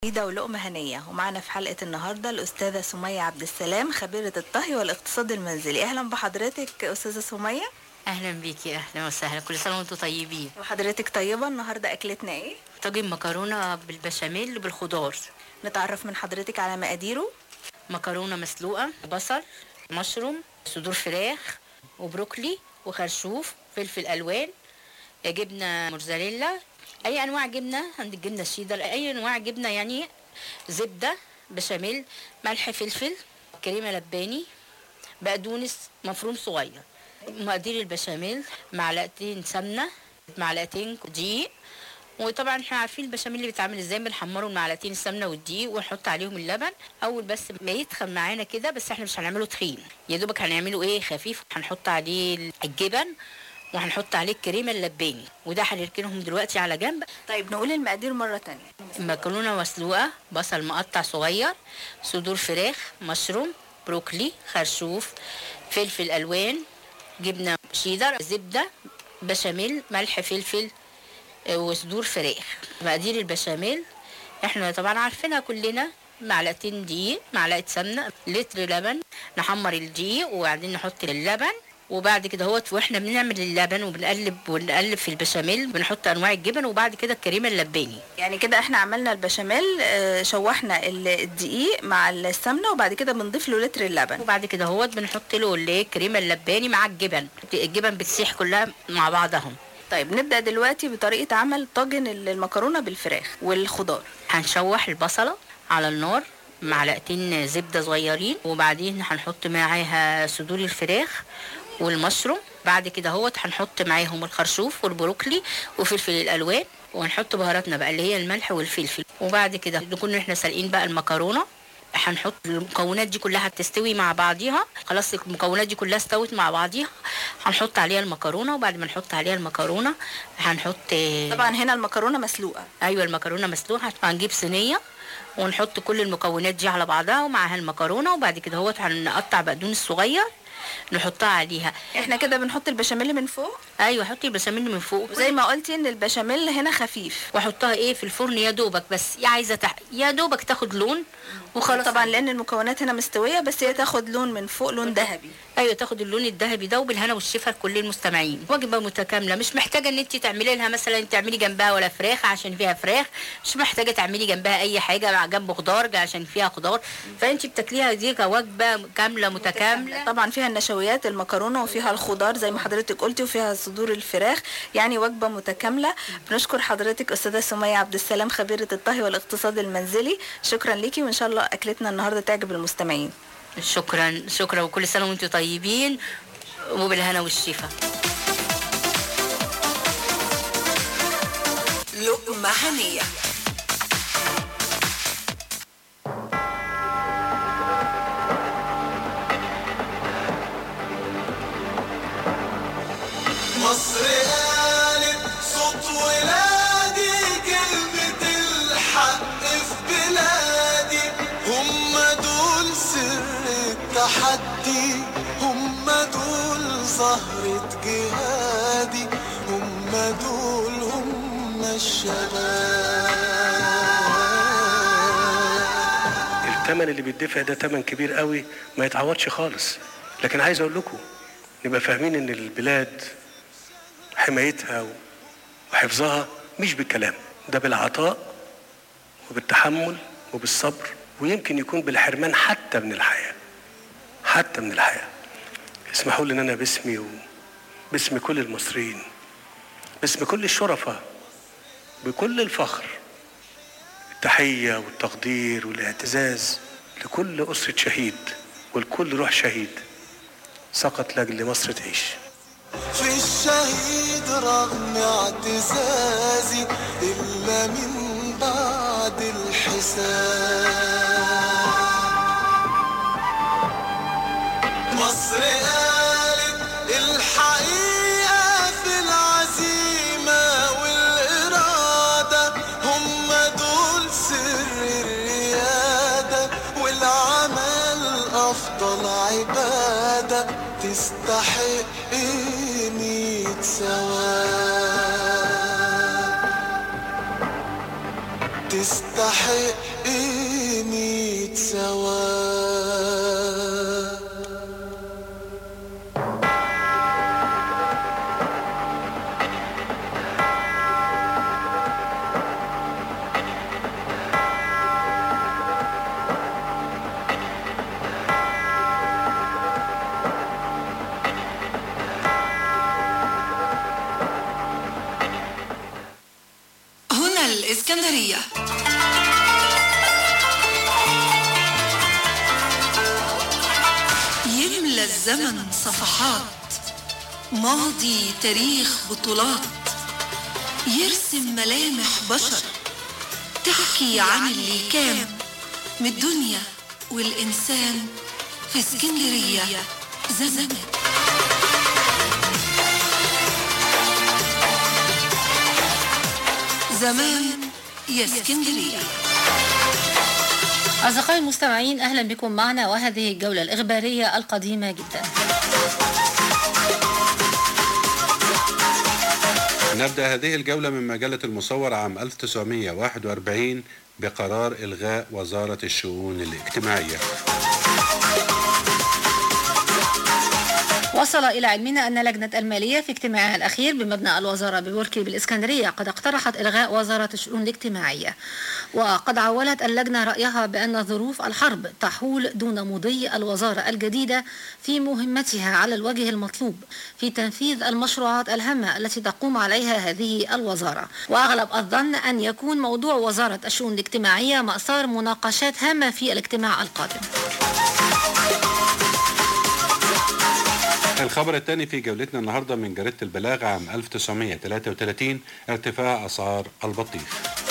جديدة ولقمة هنية ومعنا في حلقة النهاردة الأستاذة سمية عبد السلام خبيرة الطهي والاقتصاد المنزلي أهلا بحضرتك أستاذة سمية اهلا بيكي اهلا وسهلا كل سنه وانتم طيبين وحضرتك طيبة النهاردة أكلتنا إيه؟ طاجن مكرونه بالبشاميل بالخضار نتعرف من حضرتك على مقاديره مكرونه مسلوقه بصل مشروم صدور فراخ وبروكلي وخرشوف فلفل الوان جبنه موتزاريلا اي انواع جبنه عندك جبنه الشيدر اي انواع جبنه يعني زبده بشاميل ملح فلفل كريمه لباني بقدونس مفروم صغير مقادير البشاميل معلقتين سمنه معلقتين دقيق وطبعا احنا عارفين البشاميل اللي بيتعمل ازاي بنحمره معلقتين السمنه والدقيق ونحط عليهم اللبن اول بس ما يتخن معانا كده بس احنا مش هنعمله تخين يا دوبك هنعمله ايه خفيف هنحط عليه الجبن وهنحط عليه الكريمه اللباني وده هنركنهم دلوقتي على جنب طيب نقول المقادير مرة تانية مكرونه مسلوقه بصل مقطع صغير صدور فراخ مشروم بروكلي خرشوف فلفل الوان جبنه شيدر زبده بشاميل ملح فلفل آه، وصدور فراخ مقادير البشاميل احنا طبعا عارفينها كلنا معلقتين دقيق معلقه سمنه لتر لبن نحمر الدقيق وبعدين نحط اللبن وبعد كده هوت واحنا بنعمل اللبن وبنقلب ونقلب في البشاميل بنحط انواع الجبن وبعد كده الكريمه اللباني يعني كده احنا عملنا البشاميل آه، شوحنا ال- الدقيق مع السمنة وبعد كده بنضيف له لتر اللبن وبعد كده هوت بنحط له اللي هي الكريمه اللباني مع الجبن الجبن بتسيح كلها مع بعضهم طيب نبدأ دلوقتي بطريقة عمل طاجن المكرونة بالفراخ والخضار هنشوح البصلة على النار معلقتين زبدة صغيرين وبعدين هنحط معاها صدور الفراخ والمشروم بعد كده هوت هنحط معاهم الخرشوف والبروكلي وفلفل الألوان ونحط بهاراتنا بقى اللي هي الملح والفلفل وبعد كده نكون احنا سالقين بقى المكرونة هنحط المكونات دي كلها تستوي مع بعضيها خلاص المكونات دي كلها استوت مع بعضيها هنحط عليها المكرونة وبعد ما نحط عليها المكرونة هنحط طبعا هنا المكرونة مسلوقة ايوه المكرونه مسلوقه هنجيب صينيه ونحط كل المكونات دي على بعضها ومعاها المكرونه وبعد كده هوت هنقطع بقدونس صغير نحطها عليها احنا كده بنحط البشاميل من فوق ايوه حطي البشاميل من فوق وزي ما قلتي ان البشاميل هنا خفيف واحطها ايه في الفرن يا دوبك بس يا عايزه تح... يا دوبك تاخد لون وخلاص طبعا لان المكونات هنا مستويه بس هي تاخد لون من فوق لون ذهبي ايوه تاخد اللون الذهبي ده وبالهنا والشفا لكل المستمعين وجبه متكامله مش محتاجه ان انت تعملي لها مثلا تعملي جنبها ولا فراخ عشان فيها فراخ مش محتاجه تعملي جنبها اي حاجه مع جنب خضار عشان فيها خضار فانت بتاكليها دي كوجبه كامله متكامله طبعا فيها النشويات المكرونه وفيها الخضار زي ما حضرتك قلتي وفيها صدور الفراخ يعني وجبه متكامله بنشكر حضرتك استاذه سميه عبد السلام خبيره الطهي والاقتصاد المنزلي شكرا ليكي وان شاء الله اكلتنا النهارده تعجب المستمعين شكرا شكرا وكل سنه وانتم طيبين وبالهنا والشفا لقمة هنية مصر قالت صوت ولادي كلمة الحق في بلادي هم دول سر التحدي هم دول زهرة جهادي هم دول هم الشباب الثمن اللي بيدفع ده ثمن كبير قوي ما يتعوضش خالص لكن عايز اقول لكم نبقى فاهمين ان البلاد حمايتها وحفظها مش بالكلام ده بالعطاء وبالتحمل وبالصبر ويمكن يكون بالحرمان حتى من الحياة حتى من الحياة اسمحوا لي ان انا باسمي وباسم كل المصريين باسم كل الشرفاء بكل الفخر التحية والتقدير والاعتزاز لكل أسرة شهيد ولكل روح شهيد سقط لأجل مصر تعيش في الشهيد رغم اعتزازي إلا من بعد الحساب مصر قالت الحقيقة في العزيمة والإرادة هم دول سر الريادة والعمل أفضل عبادة تستحق مية ثواب تستحق ميت سوا هنا الإسكندرية يملى الزمن صفحات ماضي تاريخ بطولات يرسم ملامح بشر تحكي عن اللي كان من الدنيا والإنسان في اسكندرية زمان زمان يا اسكندرية أصدقائي المستمعين أهلا بكم معنا وهذه الجولة الإخبارية القديمة جدا نبدأ هذه الجولة من مجلة المصور عام 1941 بقرار إلغاء وزارة الشؤون الاجتماعية وصل إلى علمنا أن لجنة المالية في اجتماعها الأخير بمبنى الوزارة ببوركي بالإسكندرية قد اقترحت إلغاء وزارة الشؤون الاجتماعية وقد عولت اللجنة رأيها بأن ظروف الحرب تحول دون مضي الوزارة الجديدة في مهمتها على الوجه المطلوب في تنفيذ المشروعات الهامة التي تقوم عليها هذه الوزارة وأغلب الظن أن يكون موضوع وزارة الشؤون الاجتماعية مسار مناقشات هامة في الاجتماع القادم الخبر الثاني في جولتنا النهاردة من جريدة البلاغ عام 1933 ارتفاع أسعار البطيخ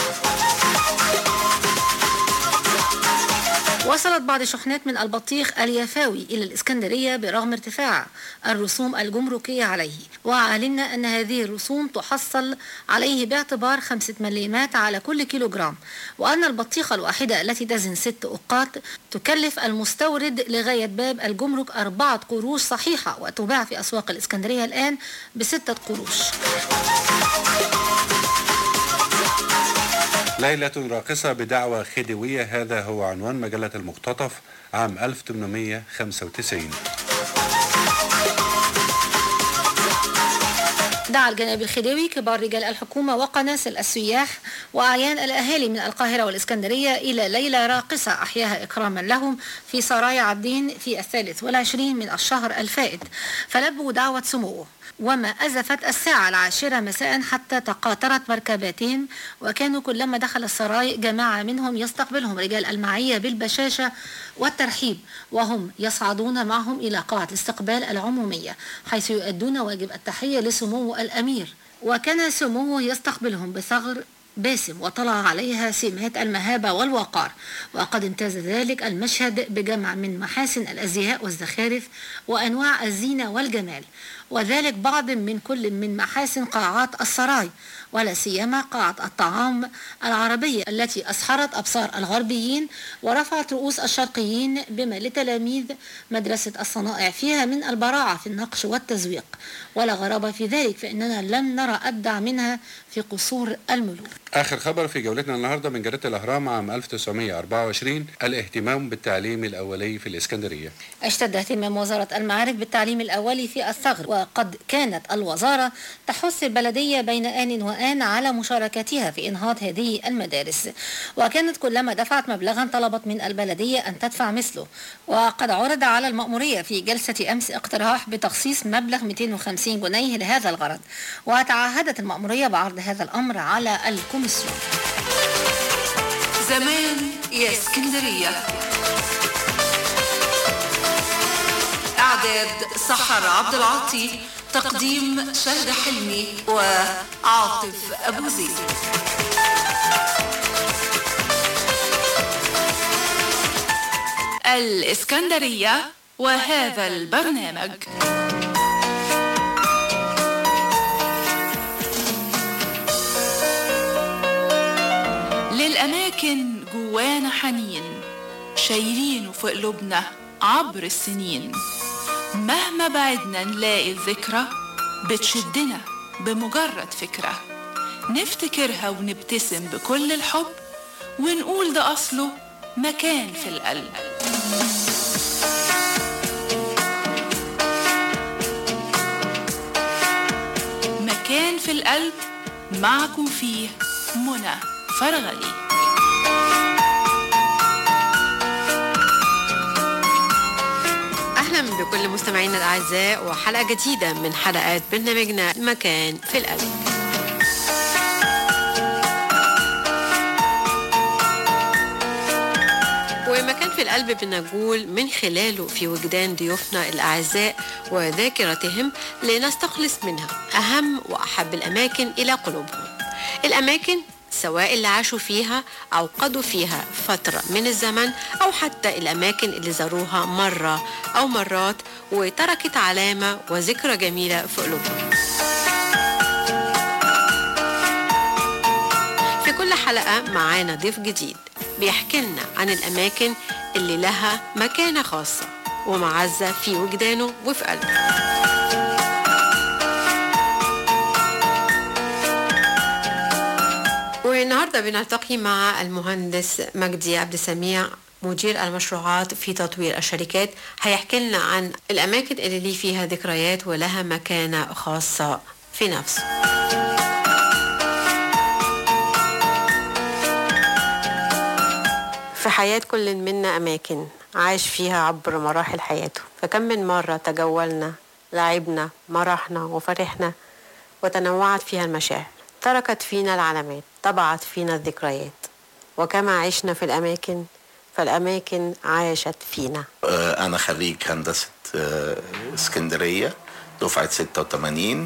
وصلت بعض شحنات من البطيخ اليافاوي إلى الإسكندرية برغم ارتفاع الرسوم الجمركية عليه وعلمنا أن هذه الرسوم تحصل عليه باعتبار خمسة مليمات على كل كيلوغرام وأن البطيخة الواحدة التي تزن ست أقاط تكلف المستورد لغاية باب الجمرك أربعة قروش صحيحة وتباع في أسواق الإسكندرية الآن بستة قروش ليلة راقصة بدعوى خديوية هذا هو عنوان مجلة المقتطف عام 1895 دعا الجناب الخديوي كبار رجال الحكومة وقناصل السياح وأعيان الأهالي من القاهرة والإسكندرية إلى ليلة راقصة أحياها إكراما لهم في سرايا عابدين في الثالث والعشرين من الشهر الفائت فلبوا دعوة سموه وما أزفت الساعة العاشرة مساء حتى تقاطرت مركباتهم وكانوا كلما دخل السراي جماعة منهم يستقبلهم رجال المعية بالبشاشة والترحيب وهم يصعدون معهم إلى قاعة الاستقبال العمومية حيث يؤدون واجب التحية لسمو الأمير وكان سموه يستقبلهم بثغر باسم وطلع عليها سمات المهابة والوقار وقد امتاز ذلك المشهد بجمع من محاسن الأزياء والزخارف وأنواع الزينة والجمال وذلك بعض من كل من محاسن قاعات السراي ولا سيما قاعة الطعام العربية التي أسحرت أبصار الغربيين ورفعت رؤوس الشرقيين بما لتلاميذ مدرسة الصنائع فيها من البراعة في النقش والتزويق ولا غرابة في ذلك فإننا لم نرى أبدع منها في قصور الملوك آخر خبر في جولتنا النهاردة من جريدة الأهرام عام 1924 الاهتمام بالتعليم الأولي في الإسكندرية اشتد اهتمام وزارة المعارف بالتعليم الأولي في الثغر وقد كانت الوزارة تحث البلدية بين آن وآن على مشاركتها في إنهاض هذه المدارس وكانت كلما دفعت مبلغا طلبت من البلدية أن تدفع مثله وقد عرض على المأمورية في جلسة أمس اقتراح بتخصيص مبلغ 250 جنيه لهذا الغرض وتعهدت المأمورية بعرض هذا الأمر على الكوميسيون زمان يا اسكندرية إعداد سحر عبد العاطي تقديم شهد حلمي وعاطف أبو زيد الإسكندرية وهذا البرنامج للأماكن جوانا حنين شايلينه في قلوبنا عبر السنين مهما بعدنا نلاقي الذكرى بتشدنا بمجرد فكرة نفتكرها ونبتسم بكل الحب ونقول ده أصله مكان في القلب مكان في القلب معكم فيه منى فرغلي أهلا بكل مستمعينا الأعزاء وحلقة جديدة من حلقات برنامجنا مكان في القلب ومكان في القلب بنقول من خلاله في وجدان ضيوفنا الأعزاء وذاكرتهم لنستخلص منها أهم وأحب الأماكن إلى قلوبهم الأماكن سواء اللي عاشوا فيها أو قضوا فيها فترة من الزمن أو حتى الأماكن اللي زاروها مرة أو مرات وتركت علامة وذكرى جميلة في قلوبهم في كل حلقة معانا ضيف جديد بيحكي لنا عن الأماكن اللي لها مكانة خاصة ومعزة في وجدانه وفي قلبه والنهارده بنلتقي مع المهندس مجدي عبد السميع مدير المشروعات في تطوير الشركات هيحكي لنا عن الأماكن اللي ليه فيها ذكريات ولها مكانة خاصة في نفسه في حياة كل منا أماكن عاش فيها عبر مراحل حياته فكم من مرة تجولنا لعبنا مرحنا وفرحنا وتنوعت فيها المشاعر تركت فينا العلامات طبعت فينا الذكريات وكما عشنا في الأماكن فالأماكن عاشت فينا آه، أنا خريج هندسة آه، اسكندرية دفعة 86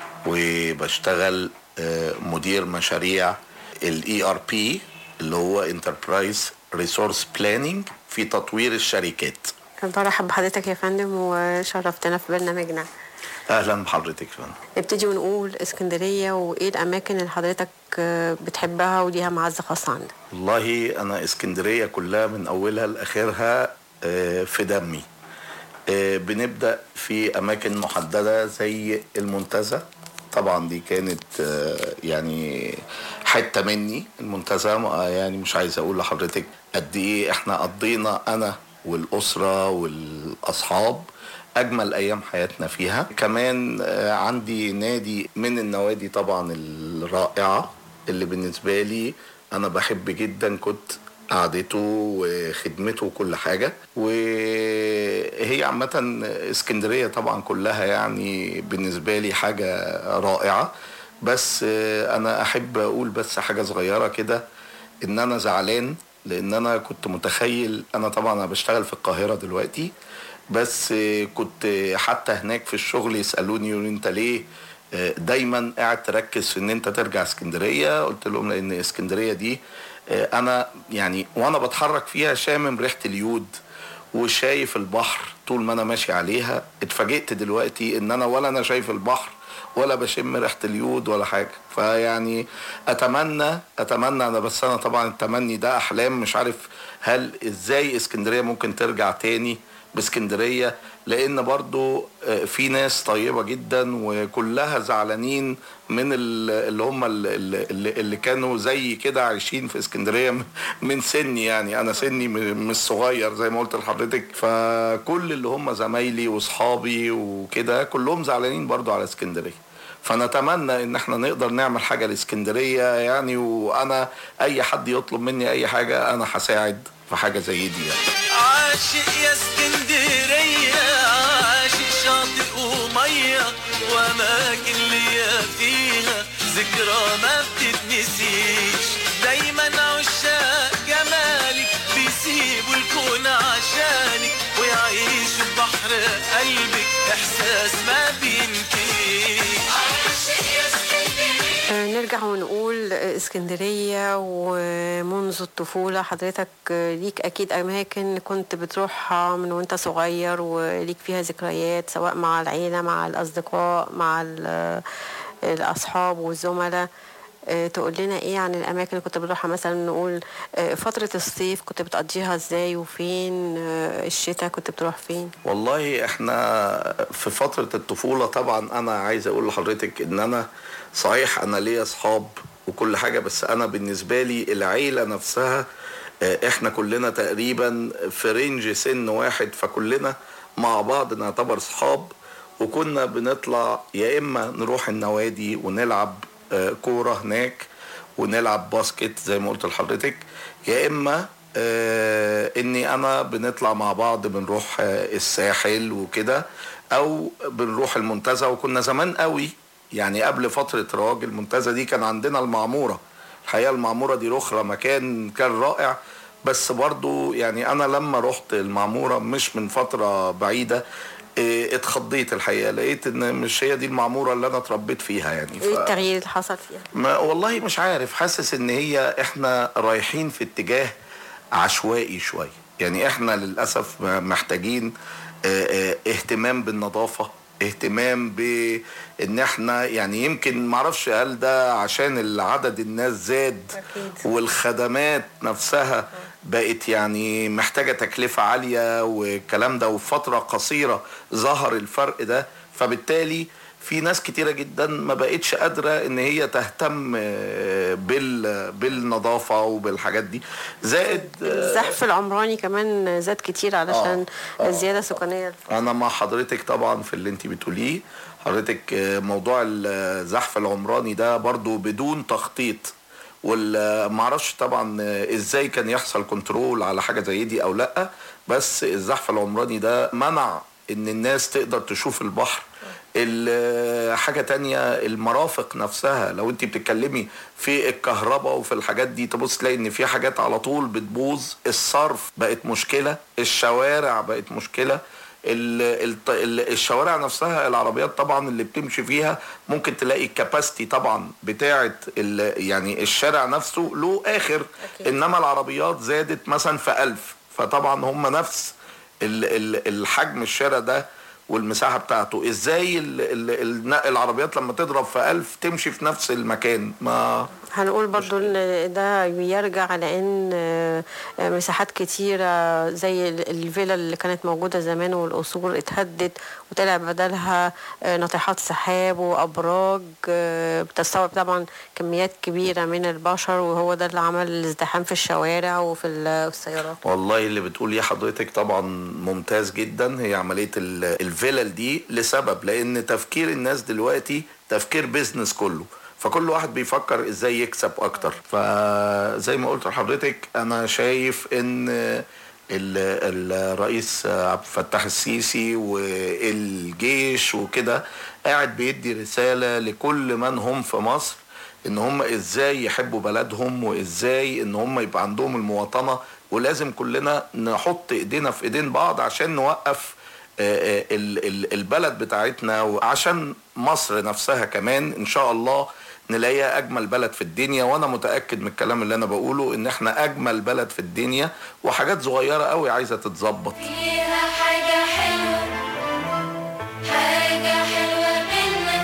وبشتغل آه، مدير مشاريع الاي ار بي اللي هو انتربرايز ريسورس بلاننج في تطوير الشركات برحب بحضرتك يا فندم وشرفتنا في برنامجنا اهلا بحضرتك فندم نبتدي ونقول اسكندرية وإيه الأماكن اللي حضرتك آه، بتحبها وليها معزة خاصة عندك والله انا اسكندريه كلها من اولها لاخرها آه، في دمي آه، بنبدا في اماكن محدده زي المنتزه طبعا دي كانت آه، يعني حته مني المنتزه آه، يعني مش عايز اقول لحضرتك قد ايه احنا قضينا انا والاسره والاصحاب اجمل ايام حياتنا فيها كمان آه، عندي نادي من النوادي طبعا الرائعه اللي بالنسبه لي انا بحب جدا كنت قعدته وخدمته وكل حاجة وهي عامة اسكندرية طبعا كلها يعني بالنسبة لي حاجة رائعة بس آه، أنا أحب أقول بس حاجة صغيرة كده إن أنا زعلان لأن أنا كنت متخيل أنا طبعا أنا بشتغل في القاهرة دلوقتي بس آه، كنت حتى هناك في الشغل يسألوني يقولوا أنت ليه آه، دايما قاعد تركز في ان انت ترجع اسكندريه قلت لهم لان اسكندريه دي آه، انا يعني وانا بتحرك فيها شامم ريحه اليود وشايف البحر طول ما انا ماشي عليها اتفاجئت دلوقتي ان انا ولا انا شايف البحر ولا بشم ريحه اليود ولا حاجه فيعني اتمنى اتمنى انا بس انا طبعا التمني ده احلام مش عارف هل ازاي اسكندريه ممكن ترجع تاني باسكندريه لان برضو آه، في ناس طيبه جدا وكلها زعلانين من ال- اللي هم ال- ال- اللي اللي كانوا زي كده عايشين في اسكندريه م- من سني يعني انا سني م- مش صغير زي ما قلت لحضرتك فكل اللي هم زمايلي واصحابي وكده كلهم زعلانين برضو على اسكندريه فنتمنى ان احنا نقدر نعمل حاجه لاسكندريه يعني وانا اي حد يطلب مني اي حاجه انا هساعد في حاجه زي دي يعني. عاشق يا اسكندرية عاشق شاطئ ومية وأماكن ليا فيها ذكرى ما بتتنسيش دايما عشاق جمالك بيسيبوا الكون عشانك ويعيشوا ببحر قلبك إحساس ما بينكيش عاشق يا اسكندرية آه، نرجع ونقول آه، اسكندرية ومنذ الطفولة حضرتك آه، ليك أكيد أماكن كنت بتروحها من وانت صغير وليك فيها ذكريات سواء مع العيلة مع الأصدقاء مع ال- آه، الأصحاب والزملاء آه، تقول لنا ايه عن الاماكن اللي كنت بتروحها مثلا نقول آه، فترة الصيف كنت بتقضيها ازاي وفين آه، الشتاء كنت بتروح فين والله احنا في فترة الطفولة طبعا انا عايز اقول لحضرتك ان انا صحيح انا ليا اصحاب وكل حاجة بس أنا بالنسبة لي العيلة نفسها آه، إحنا كلنا تقريبا في رينج سن واحد فكلنا مع بعض نعتبر صحاب وكنا بنطلع يا إما نروح النوادي ونلعب آه، كورة هناك ونلعب باسكت زي ما قلت لحضرتك يا إما آه، اني انا بنطلع مع بعض بنروح آه، الساحل وكده او بنروح المنتزه وكنا زمان قوي يعني قبل فتره رواج المنتزه دي كان عندنا المعموره الحقيقه المعموره دي رخرة مكان كان رائع بس برضو يعني انا لما رحت المعموره مش من فتره بعيده آه، اتخضيت الحقيقه لقيت ان مش هي دي المعموره اللي انا اتربيت فيها يعني ايه التغيير اللي حصل فيها ما والله مش عارف حاسس ان هي احنا رايحين في اتجاه عشوائي شويه يعني احنا للاسف محتاجين اه، اه، اهتمام بالنظافه اهتمام بان احنا يعني يمكن معرفش هل ده عشان عدد الناس زاد والخدمات نفسها بقت يعني محتاجة تكلفة عالية والكلام ده وفي فترة قصيرة ظهر الفرق ده فبالتالي في ناس كتيرة جدا ما بقتش قادرة ان هي تهتم آه، بال بالنظافة وبالحاجات دي زائد آه، الزحف العمراني كمان زاد كتير علشان الزيادة السكانية انا مع حضرتك طبعا في اللي انت بتقوليه حضرتك آه، موضوع الزحف العمراني ده برضو بدون تخطيط والمعرفش طبعا آه، ازاي كان يحصل كنترول على حاجه زي دي او لا بس الزحف العمراني ده منع ان الناس تقدر تشوف البحر ال- حاجة تانية المرافق نفسها لو انت بتتكلمي في الكهرباء وفي الحاجات دي تبص تلاقي ان في حاجات على طول بتبوظ الصرف بقت مشكلة الشوارع بقت مشكلة ال- الط- ال- الشوارع نفسها العربيات طبعا اللي بتمشي فيها ممكن تلاقي الكاباسيتي طبعا بتاعه ال- يعني الشارع نفسه له اخر انما العربيات زادت مثلا في ألف فطبعا هم نفس ال- ال- الحجم الشارع ده والمساحة بتاعته ازاي ال ال ال العربيات لما تضرب في ألف تمشي في نفس المكان ما هنقول برضو ان ده بيرجع لان آه، آه، مساحات كتيرة زي ال- الفيلا اللي كانت موجودة زمان والقصور اتهدت وطلع بدلها آه، ناطحات سحاب وابراج آه، بتستوعب طبعا كميات كبيرة من البشر وهو ده اللي عمل الازدحام في الشوارع وفي ال- السيارات والله اللي بتقوليه حضرتك طبعا ممتاز جدا هي عملية ال- الفلل دي لسبب لأن تفكير الناس دلوقتي تفكير بيزنس كله فكل واحد بيفكر ازاي يكسب اكتر فزي ما قلت لحضرتك انا شايف ان ال- الرئيس عبد الفتاح السيسي والجيش وكده قاعد بيدي رسالة لكل من هم في مصر ان هم ازاي يحبوا بلدهم وازاي ان هم يبقى عندهم المواطنة ولازم كلنا نحط ايدينا في ايدين بعض عشان نوقف آه، آه، ال- ال- البلد بتاعتنا وعشان مصر نفسها كمان ان شاء الله نلاقيها اجمل بلد في الدنيا وانا متاكد من الكلام اللي انا بقوله ان احنا اجمل بلد في الدنيا وحاجات صغيره قوي عايزه تتظبط فيها حاجة حلوة حاجة حلوة منا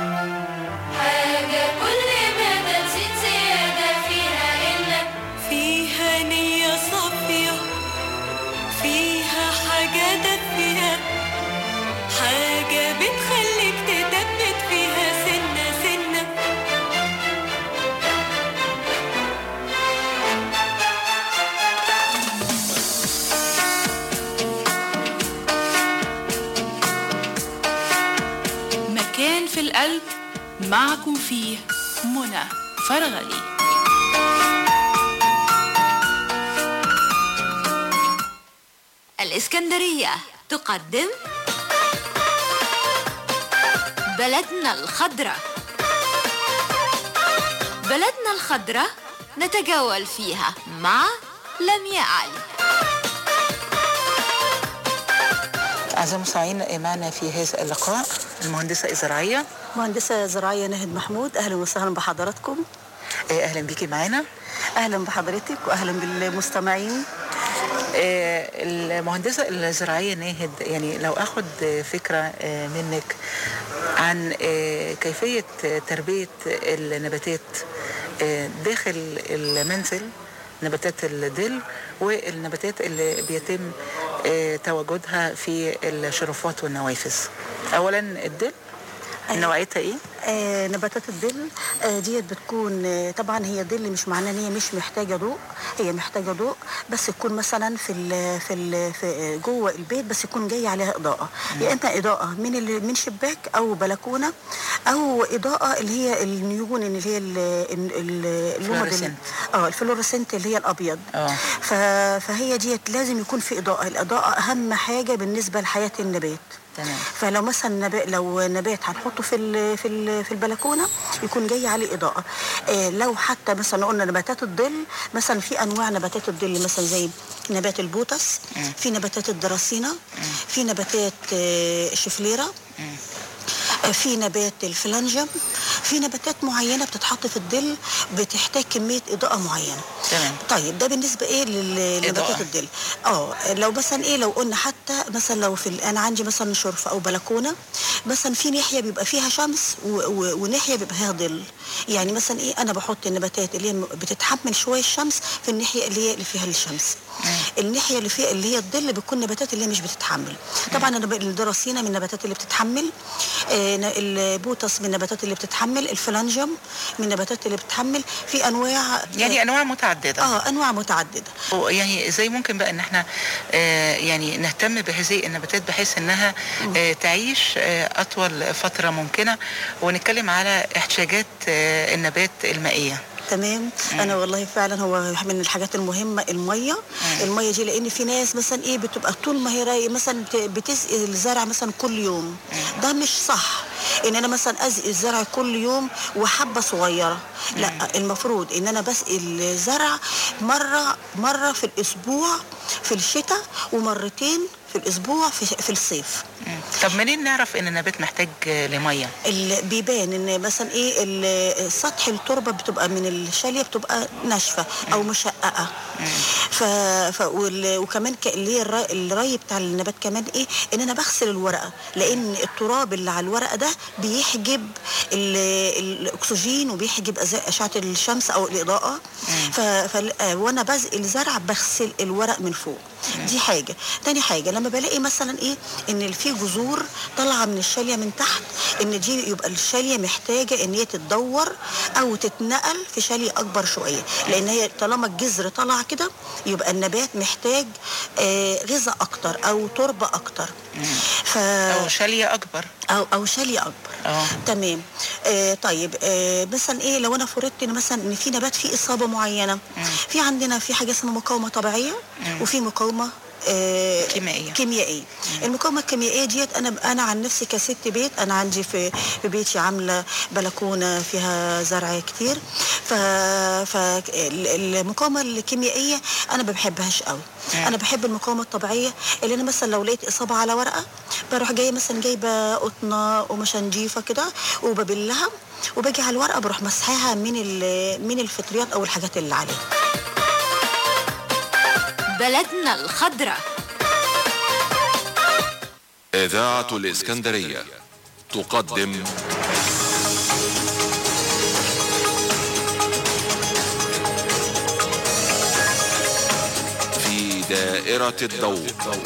حاجة كل ما تزيد زيادة فيها إنك فيها نية صافية فيها حاجة دافية حاجة بتخليك تثبت فيها سنة سنة مكان في القلب معكم فيه منى فرغلي الإسكندرية تقدم بلدنا الخضرة بلدنا الخضرة نتجول فيها مع لمياء علي أعزائي المستمعين معنا في هذا اللقاء المهندسة الزراعية مهندسة زراعية ناهد محمود أهلا وسهلا بحضراتكم أهلا بيكي معانا أهلا بحضرتك وأهلا بالمستمعين آه، المهندسة الزراعية ناهد يعني لو أخد فكرة آه، منك عن آه، كيفية تربية النباتات آه، داخل المنزل نباتات الظل والنباتات اللي بيتم آه، تواجدها في الشرفات والنوافذ أولا الظل نوعيتها ايه؟ آه نباتات الظل آه ديت بتكون آه طبعا هي ظل مش معناه ان هي مش محتاجه ضوء هي محتاجه ضوء بس تكون مثلا في ال في ال في جوه البيت بس يكون جاي عليها اضاءه يا اما اضاءه من ال- من شباك او بلكونه او اضاءه اللي هي النيون اللي هي ال- ال- ال- اللمض ال- فلوريسنت. اه الفلوريسنت اللي هي الابيض اه ف- فهي ديت لازم يكون في اضاءه الاضاءه اهم حاجه بالنسبه لحياه النبات تمام فلو مثلا نبات لو نبات هنحطه في ال في ال في البلكونه يكون جاي عليه اضاءه آه لو حتى مثلا قلنا نباتات الظل مثلا في انواع نباتات الظل مثلا زي نبات البوتس في نباتات الدراسينا في نباتات آه الشفليره آه، في نبات الفلانجم في نباتات معينه بتتحط في الظل بتحتاج كميه اضاءه معينه تمام طيب ده بالنسبه ايه لل- لنباتات إضاءة. الظل اه لو مثلا ايه لو قلنا حتى مثلا لو في ال- انا عندي مثلا شرفه او بلكونه مثلا في ناحيه بيبقى فيها شمس و... و... وناحيه بيبقى فيها ظل يعني مثلا ايه انا بحط النباتات اللي هي م- بتتحمل شويه الشمس في الناحيه اللي هي اللي فيها الشمس الناحيه اللي فيها اللي هي الظل بتكون نباتات اللي هي مش بتتحمل طبعا انا ب- الدراسينا من النباتات اللي بتتحمل آه ن- البوتس من النباتات اللي بتتحمل الفلانجم من النباتات اللي بتتحمل في انواع يعني انواع متعدده اه انواع متعدده يعني ازاي ممكن بقى ان احنا آه يعني نهتم بهذه النباتات بحيث انها آه تعيش آه اطول فتره ممكنه ونتكلم على احتياجات آه النبات المائيه تمام انا والله فعلا هو من الحاجات المهمه الميه الميه دي لان في ناس مثلا ايه بتبقى طول ما هي رايقه مثلا بت- بتسقي الزرع مثلا كل يوم ده مش صح ان انا مثلا اسقي الزرع كل يوم وحبه صغيره لا المفروض ان انا بسقي الزرع مره مره في الاسبوع في الشتاء ومرتين في الاسبوع في, في الصيف طب منين نعرف ان النبات محتاج آه لميه ال- بيبان ان مثلا ايه ال- سطح التربه بتبقى من الشاليه بتبقى ناشفه او مشققه ف... ف... وال... وكمان ك... اللي هي الري... الري بتاع النبات كمان ايه ان انا بغسل الورقه لان التراب اللي على الورقه ده بيحجب ال... الاكسجين وبيحجب أز- اشعه الشمس او الاضاءه ف... ف... وانا بزق الزرع بغسل الورق من فوق دي حاجه تاني حاجه لما بلاقي مثلا ايه ان في جذور طالعه من الشاليه من تحت ان دي يبقى الشاليه محتاجه ان هي تتدور او تتنقل في شاليه اكبر شويه لان هي طالما الجذر طلع كده يبقى النبات محتاج آه غذاء اكتر او تربه اكتر ف او شاليه اكبر او او شاليه اكبر اه تمام آه طيب آه مثلا ايه لو انا فرضت ان مثلا ان في نبات فيه اصابه معينه في عندنا في حاجه اسمها مقاومه طبيعيه وفي مقاومه آه كيميائية. كيميائيه المقاومه الكيميائيه ديت انا انا عن نفسي كست بيت انا عندي في في بيتي عامله بلكونه فيها زرع كتير ف فالمقاومه الكيميائيه انا ما بحبهاش قوي انا بحب المقاومه الطبيعيه اللي انا مثلا لو لقيت اصابه على ورقه بروح جايه مثلا جايبه قطنه قماشه نضيفه كده وببلها وباجي على الورقه بروح مسحاها من ال- من الفطريات او الحاجات اللي عليها بلدنا الخضراء إذاعة الإسكندرية تقدم في دائرة الضوء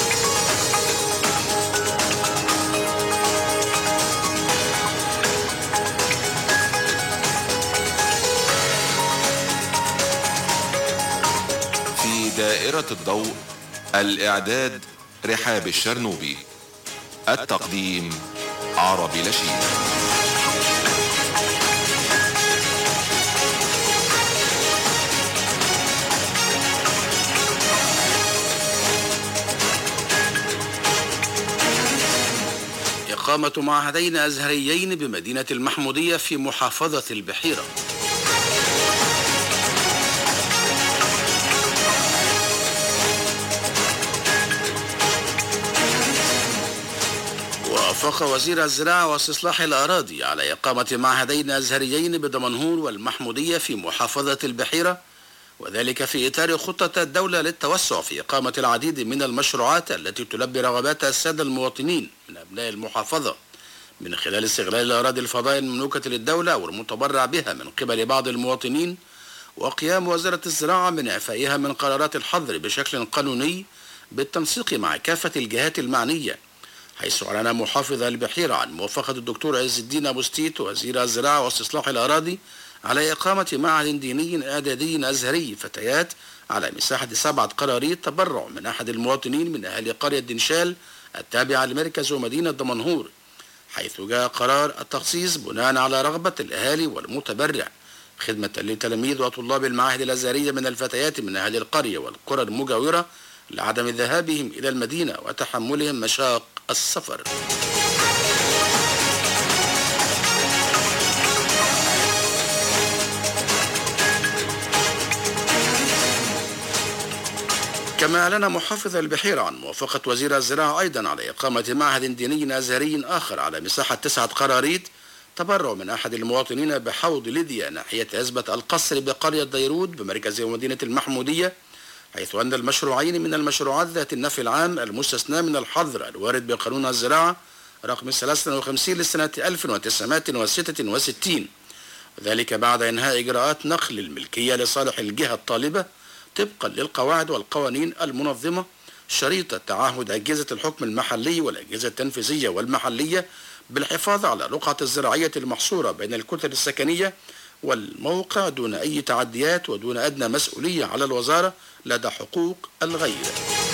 في دائرة الضوء الإعداد رحاب الشرنوبي التقديم عربي لشيد إقامة معهدين أزهريين بمدينة المحمودية في محافظة البحيرة وافق وزير الزراعة واستصلاح الأراضي على إقامة معهدين أزهريين بدمنهور والمحمودية في محافظة البحيرة وذلك في إطار خطة الدولة للتوسع في إقامة العديد من المشروعات التي تلبي رغبات السادة المواطنين من أبناء المحافظة من خلال استغلال الأراضي الفضائية المملوكة للدولة والمتبرع بها من قبل بعض المواطنين وقيام وزارة الزراعة من إعفائها من قرارات الحظر بشكل قانوني بالتنسيق مع كافة الجهات المعنية حيث أعلن محافظ البحيرة عن موافقة الدكتور عز الدين أبو ستيت وزير الزراعة واستصلاح الأراضي على إقامة معهد ديني إعدادي أزهري فتيات على مساحة سبعة قراريط تبرع من أحد المواطنين من أهالي قرية دنشال التابعة لمركز ومدينة دمنهور حيث جاء قرار التخصيص بناء على رغبة الأهالي والمتبرع خدمة لتلاميذ وطلاب المعاهد الأزهرية من الفتيات من أهل القرية والقرى المجاورة لعدم ذهابهم إلى المدينة وتحملهم مشاق السفر كما أعلن محافظ البحيرة عن موافقة وزير الزراعة أيضا على إقامة معهد ديني أزهري آخر على مساحة تسعة قراريط تبرع من أحد المواطنين بحوض ليديا ناحية عزبة القصر بقرية ديرود بمركز ومدينة المحمودية حيث أن المشروعين من المشروعات ذات النفع العام المستثنى من الحظر الوارد بقانون الزراعة رقم 53 لسنة 1966 وذلك بعد إنهاء إجراءات نقل الملكية لصالح الجهة الطالبة طبقا للقواعد والقوانين المنظمة شريط تعهد أجهزة الحكم المحلي والأجهزة التنفيذية والمحلية بالحفاظ على الرقعة الزراعية المحصورة بين الكتل السكنية والموقع دون أي تعديات ودون أدنى مسؤولية على الوزارة لدى حقوق الغير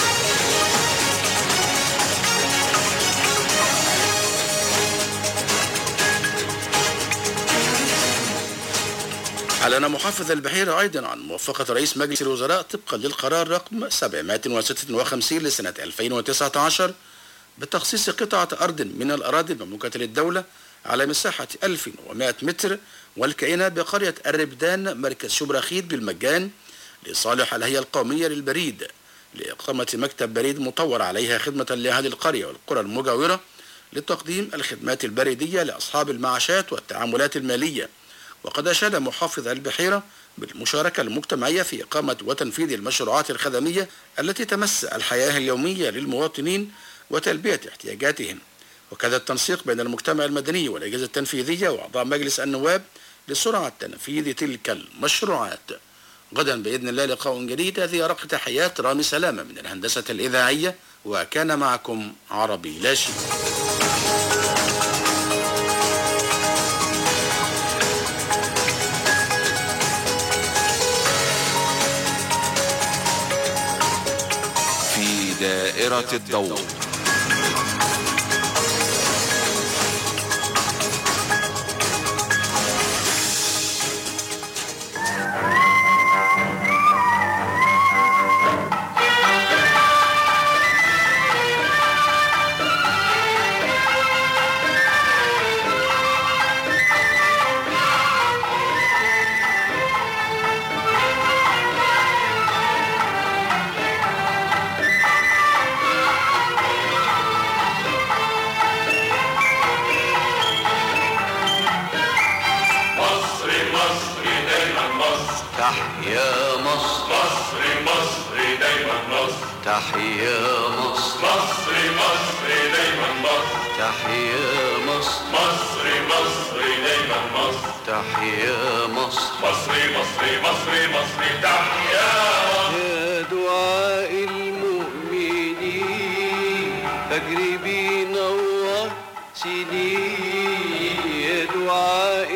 أعلن محافظ البحيرة أيضا عن موافقة رئيس مجلس الوزراء طبقا للقرار رقم 756 لسنة 2019 بتخصيص قطعة أرض من الأراضي المملوكة للدولة على مساحة 1100 متر والكائنة بقرية الربدان مركز شبرخيت بالمجان لصالح الهيئة القومية للبريد لإقامة مكتب بريد مطور عليها خدمة لأهل القرية والقرى المجاورة لتقديم الخدمات البريدية لأصحاب المعاشات والتعاملات المالية وقد أشاد محافظ البحيرة بالمشاركة المجتمعية في إقامة وتنفيذ المشروعات الخدمية التي تمس الحياة اليومية للمواطنين وتلبية احتياجاتهم وكذا التنسيق بين المجتمع المدني والأجهزة التنفيذية وأعضاء مجلس النواب لسرعة تنفيذ تلك المشروعات غدا بإذن الله لقاء جديد هذه رق تحيات رامي سلامة من الهندسة الإذاعية وكان معكم عربي لا شيء في دائرة الضوء مصر مصر دايما مصر تحيا مصر مصر مصر دايما مصر تحيا مصر مصر مصر دايما مصر تحيا مصر مصر مصر دايما مصر تحيا مصر مصر مصر مصر مصر تحيا يا دعاء المؤمنين فجر بينور سنين يا دعاء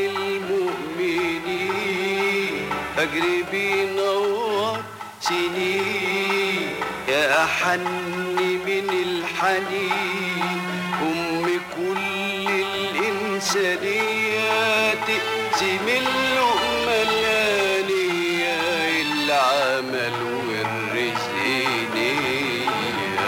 المؤمنين فجر بينور سنين يا أحن من الحنين أم كل الإنسانية تقسم اللقمة الآنية العمل والرزق نية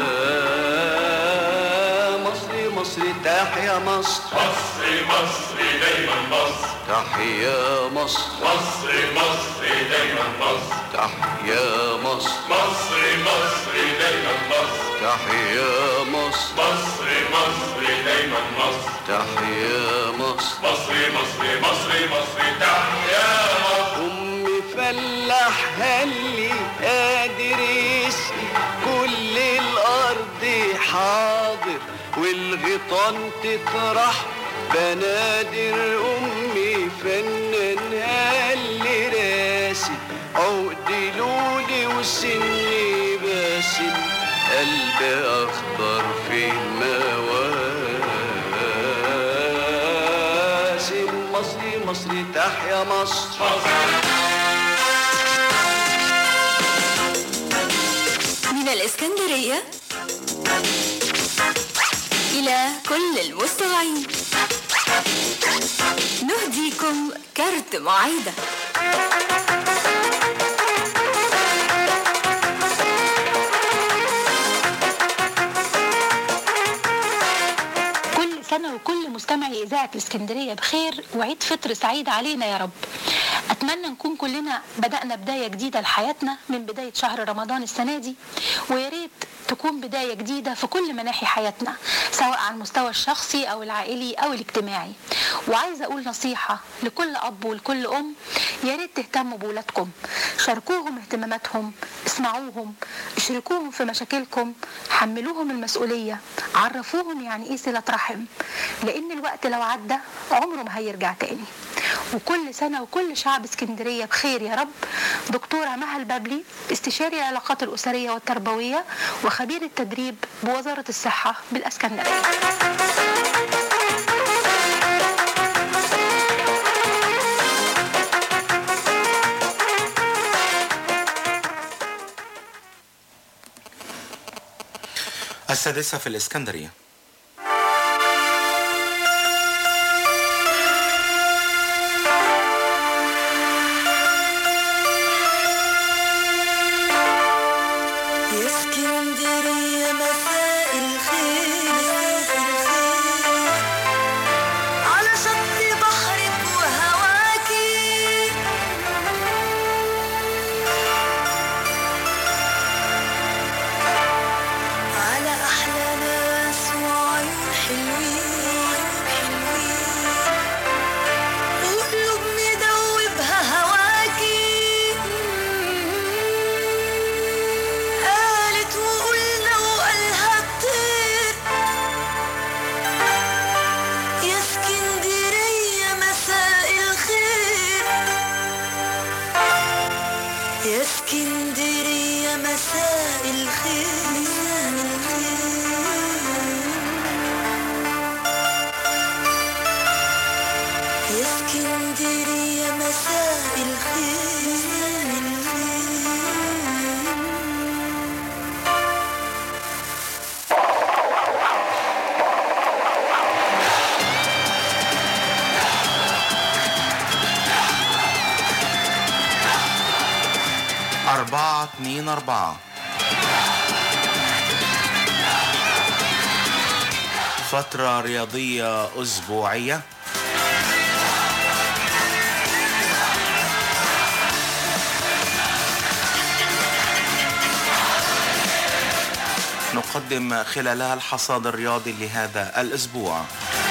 مصر مصر تحيا مصر مصر مصر دايما مصر تحيا مصر مصر مصر دايما مصر تحيا مصر مصر مصر دايما مصر تحيا مصر مصر مصر دايما مصر تحيا مصر مصر مصر مصر مصر تحيا مصر أم فلاح هلي قادر يسقي كل الأرض حاضر والغيطان تطرح بنادر أمي فنان هلي راسي عقد لولي وسني باسم قلبي أخضر في مواسم مصري مصري تحيا مصر من الإسكندرية إلى كل المستمعين نهديكم كرت معايدة كل سنة وكل مستمعي إذاعة الإسكندرية بخير وعيد فطر سعيد علينا يا رب أتمنى نكون كلنا بدأنا بداية جديدة لحياتنا من بداية شهر رمضان السنة دي ويا ريت تكون بداية جديدة في كل مناحي حياتنا سواء على المستوى الشخصي أو العائلي أو الاجتماعي وعايزة أقول نصيحة لكل أب ولكل أم يا ريت تهتموا بولادكم شاركوهم اهتماماتهم اسمعوهم اشركوهم في مشاكلكم حملوهم المسؤولية عرفوهم يعني ايه صلة رحم لأن الوقت لو عدى عمره ما هيرجع تاني وكل سنة وكل شعب اسكندرية بخير يا رب دكتورة مها البابلي استشاري العلاقات الأسرية والتربوية وخبير التدريب بوزارة الصحة بالأسكندرية السادسة في الإسكندرية يا اسكندرية مساء الخير مساء الخير على شط بحرك وهواكي على أحلى ناس وعيون حلوين حلوين وقلوب مدوبها هواكي قالت وقلنا وقالها كتير يا اسكندرية مساء الخير يا اسكندرية مساء الخير يا اسكندرية مساء الخير أربعة اتنين أربعة فترة رياضية أسبوعية نقدم خلالها الحصاد الرياضي لهذا الأسبوع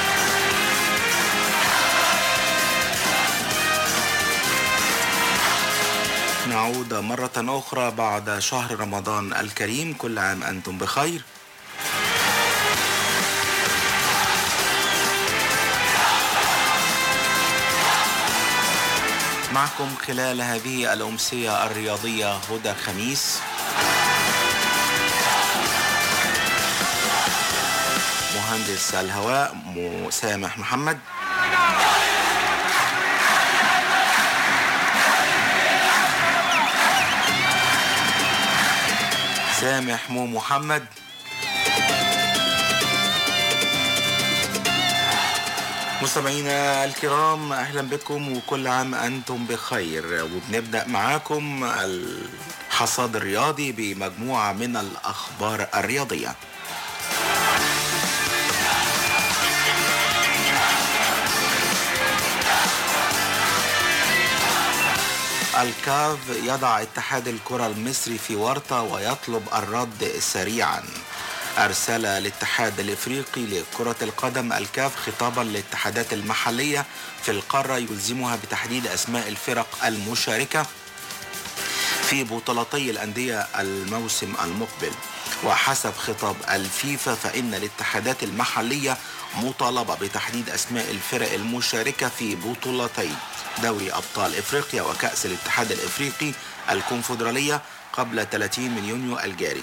نعود مرة أخرى بعد شهر رمضان الكريم كل عام أنتم بخير معكم خلال هذه الأمسية الرياضية هدى خميس مهندس الهواء مسامح محمد سامح مو محمد مستمعينا الكرام اهلا بكم وكل عام انتم بخير وبنبدا معاكم الحصاد الرياضي بمجموعه من الاخبار الرياضيه الكاف يضع اتحاد الكرة المصري في ورطة ويطلب الرد سريعا أرسل الاتحاد الإفريقي لكرة القدم الكاف خطابا للاتحادات المحلية في القارة يلزمها بتحديد أسماء الفرق المشاركة في بطولتي الأندية الموسم المقبل وحسب خطاب الفيفا فإن الاتحادات المحلية مطالبة بتحديد أسماء الفرق المشاركة في بطولتي دوري أبطال إفريقيا وكأس الاتحاد الإفريقي الكونفدرالية قبل 30 من يونيو الجاري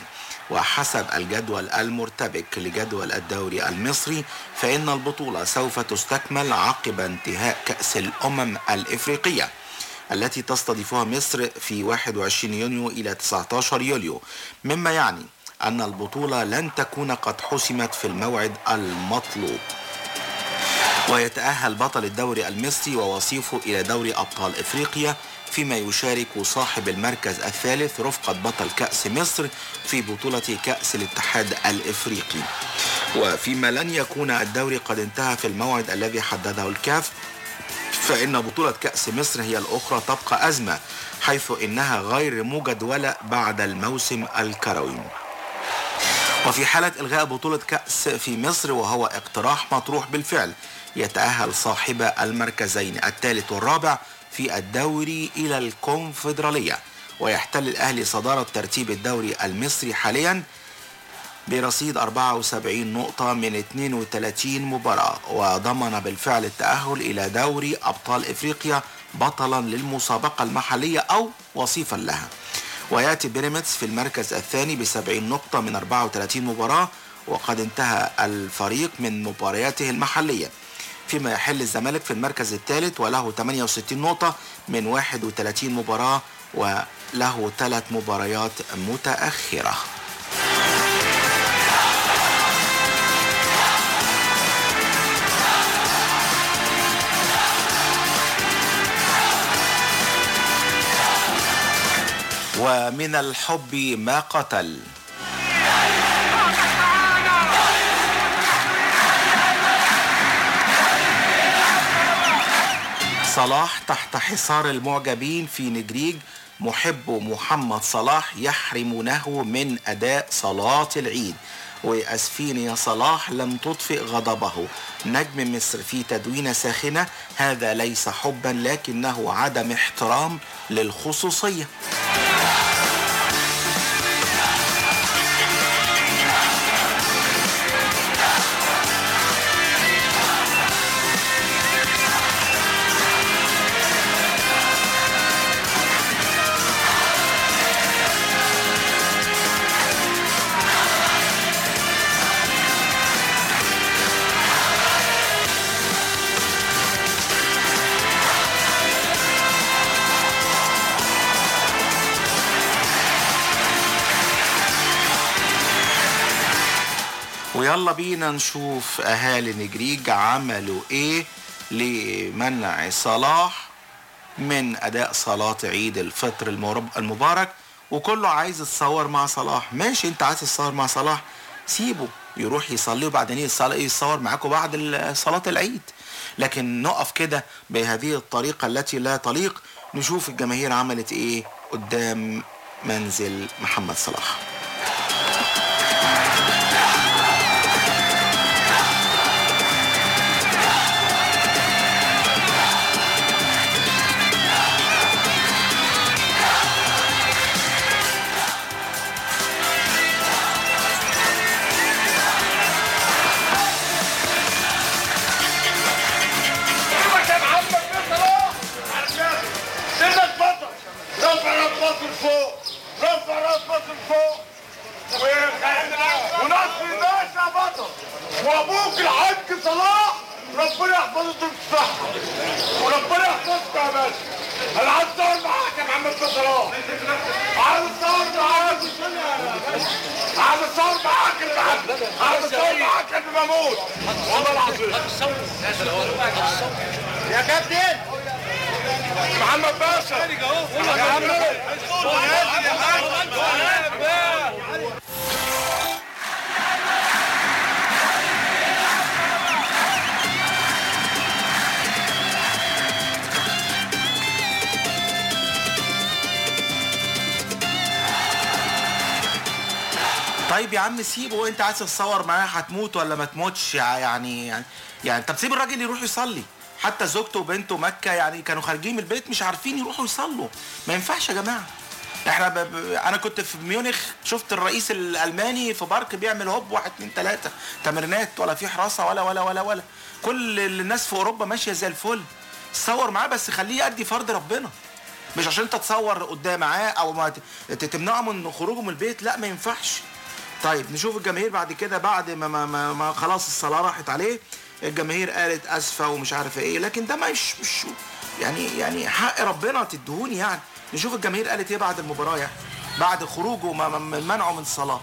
وحسب الجدول المرتبك لجدول الدوري المصري فإن البطولة سوف تستكمل عقب انتهاء كأس الأمم الإفريقية التي تستضيفها مصر في 21 يونيو إلى 19 يوليو مما يعني أن البطولة لن تكون قد حسمت في الموعد المطلوب ويتأهل بطل الدوري المصري ووصيفه إلى دوري أبطال إفريقيا فيما يشارك صاحب المركز الثالث رفقة بطل كأس مصر في بطولة كأس الاتحاد الإفريقي وفيما لن يكون الدوري قد انتهى في الموعد الذي حدده الكاف فإن بطولة كأس مصر هي الأخرى تبقى أزمة حيث إنها غير مجدولة بعد الموسم الكروي وفي حالة إلغاء بطولة كأس في مصر وهو اقتراح مطروح بالفعل يتأهل صاحب المركزين الثالث والرابع في الدوري إلى الكونفدرالية ويحتل الأهلي صدارة ترتيب الدوري المصري حاليا برصيد 74 نقطة من 32 مباراة وضمن بالفعل التأهل إلى دوري أبطال إفريقيا بطلا للمسابقة المحلية أو وصيفا لها ويأتي بيراميدز في المركز الثاني ب 70 نقطة من 34 مباراة وقد انتهى الفريق من مبارياته المحلية فيما يحل الزمالك في المركز الثالث وله 68 نقطة من 31 مباراة وله ثلاث مباريات متأخرة ومن الحب ما قتل صلاح تحت حصار المعجبين في نجريج محب محمد صلاح يحرمونه من أداء صلاة العيد وأسفين يا صلاح لم تطفئ غضبه نجم مصر في تدوينة ساخنة هذا ليس حبا لكنه عدم احترام للخصوصية ويلا بينا نشوف اهالي نجريج عملوا ايه لمنع صلاح من اداء صلاة عيد الفطر المرب- المبارك وكله عايز يتصور مع صلاح ماشي انت عايز تتصور مع صلاح سيبه يروح يصلي وبعدين يصلي يتصور معاكم بعد ال- صلاة العيد لكن نقف كده بهذه الطريقة التي لا تليق نشوف الجماهير عملت ايه قدام منزل محمد صلاح سيبك يا محمد بن صلاح سيبك بطل رفع راسك لفوق رفع راسك لفوق و- ونصر الناس يا بطل وابوك الحاج صلاح ربنا يحفظه طول الصحة وربنا يحفظك يا باشا انا عايز اتصور معاك يا محمد بن صلاح عايز اتصور معاك عايز اتصور معاك يا محمد عايز اتصور معاك قبل ما اموت والله العظيم يا كابتن محمد باشا يا عم طيب يا عم سيبه انت عايز تتصور معاه هتموت ولا ما تموتش يعني يعني يعني طب سيب الراجل يروح يصلي حتى زوجته وبنته مكة يعني كانوا خارجين من البيت مش عارفين يروحوا يصلوا ما ينفعش يا جماعة احنا ب... ب... انا كنت في ميونخ شفت الرئيس الالماني في بارك بيعمل هوب واحد اتنين تلاتة تمرينات ولا في حراسة ولا ولا ولا ولا كل الناس في اوروبا ماشية زي الفل تصور معاه بس خليه يأدي فرض ربنا مش عشان انت تصور قدام معاه او ما ت- ت- تمنعه من خروجه من البيت لا ما ينفعش طيب نشوف الجماهير بعد كده بعد ما, ما, ما, ما خلاص الصلاه راحت عليه الجماهير قالت اسفه ومش عارف ايه لكن ده مش مش يعني يعني حق ربنا تدهوني يعني نشوف الجماهير قالت ايه بعد المباراه يعني بعد خروجه ما- ما- من منعه من الصلاه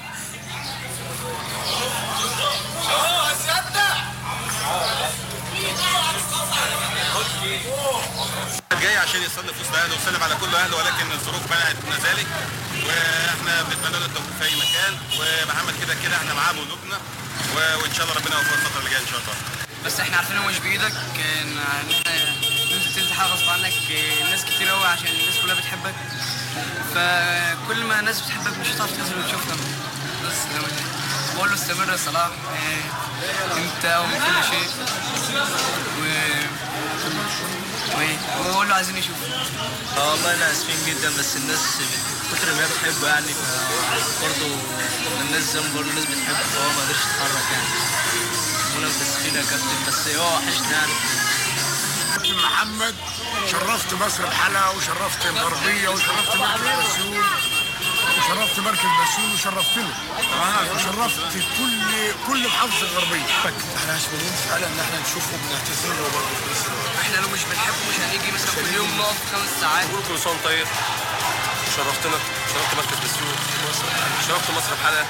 جاي عشان يصلي في وسط اهله ويسلم على كل اهله ولكن الظروف منعت من ذلك واحنا بنتمنى له التوفيق في اي مكان ومحمد كده كده احنا معاه بقلوبنا و- وان شاء الله ربنا يوفقه الفتره اللي جايه ان شاء الله بس احنا عارفين هو مش بايدك ان ان احنا تنزل تنزل حاجه غصب عنك ناس كتير قوي عشان الناس كلها بتحبك فكل ما الناس بتحبك مش هتعرف تنزل وتشوفهم بس بقول له استمر يا صلاح اه، انت اول من كل شيء و و- وبقول له عايزين نشوف اه والله احنا اسفين جدا بس الناس من كتر ما هي بتحبه يعني برضه الناس زي ما بقول الناس بتحبه فهو ما قدرش يتحرك يعني وانا متاسفين يا كابتن بس هو وحشنا يعني كابتن محمد شرفت مصر بحالها وشرفت الغربيه وشرفت مركز بسيون وشرفت مركز بسيون وشرفتنا وشرفت كل كل محافظه الغربيه احنا عشمانين فعلا ان احنا نشوفه بنعتذر له برضه في نفس الوقت احنا لو مش بنحبه مش هنيجي مثلا كل يوم نقف خمس ساعات بقول كل سنه وأنت طيب شرفتنا شرفت مركز بسيون شرفت مصر بحالها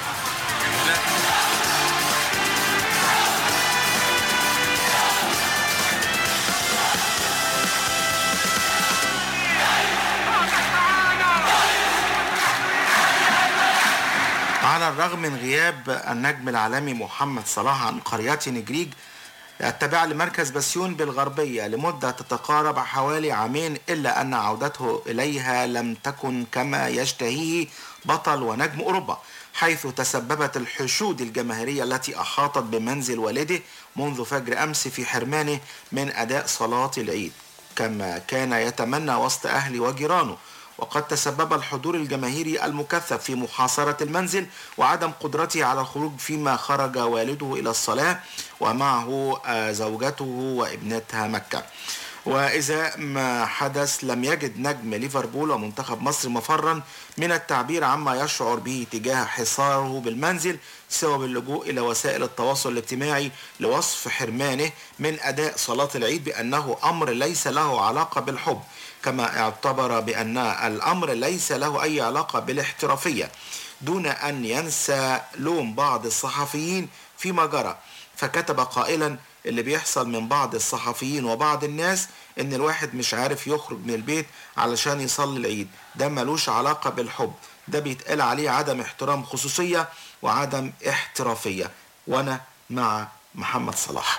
على الرغم من غياب النجم العالمي محمد صلاح عن قرية نجريج التابعة لمركز بسيون بالغربية لمدة تتقارب حوالي عامين إلا أن عودته إليها لم تكن كما يشتهيه بطل ونجم أوروبا حيث تسببت الحشود الجماهيرية التي أحاطت بمنزل والده منذ فجر أمس في حرمانه من أداء صلاة العيد كما كان يتمنى وسط أهله وجيرانه وقد تسبب الحضور الجماهيري المكثف في محاصرة المنزل وعدم قدرته على الخروج فيما خرج والده إلى الصلاة ومعه آه، زوجته وابنتها مكة وإذا ما حدث لم يجد نجم ليفربول ومنتخب مصر مفرا من التعبير عما يشعر به تجاه حصاره بالمنزل سوى باللجوء إلى وسائل التواصل الاجتماعي لوصف حرمانه من أداء صلاة العيد بأنه أمر ليس له علاقة بالحب كما اعتبر بأن الأمر ليس له أي علاقة بالاحترافية دون أن ينسى لوم بعض الصحفيين فيما جرى فكتب قائلا اللي بيحصل من بعض الصحفيين وبعض الناس ان الواحد مش عارف يخرج من البيت علشان يصلي العيد ده ملوش علاقة بالحب ده بيتقال عليه عدم احترام خصوصية وعدم احترافية وانا مع محمد صلاح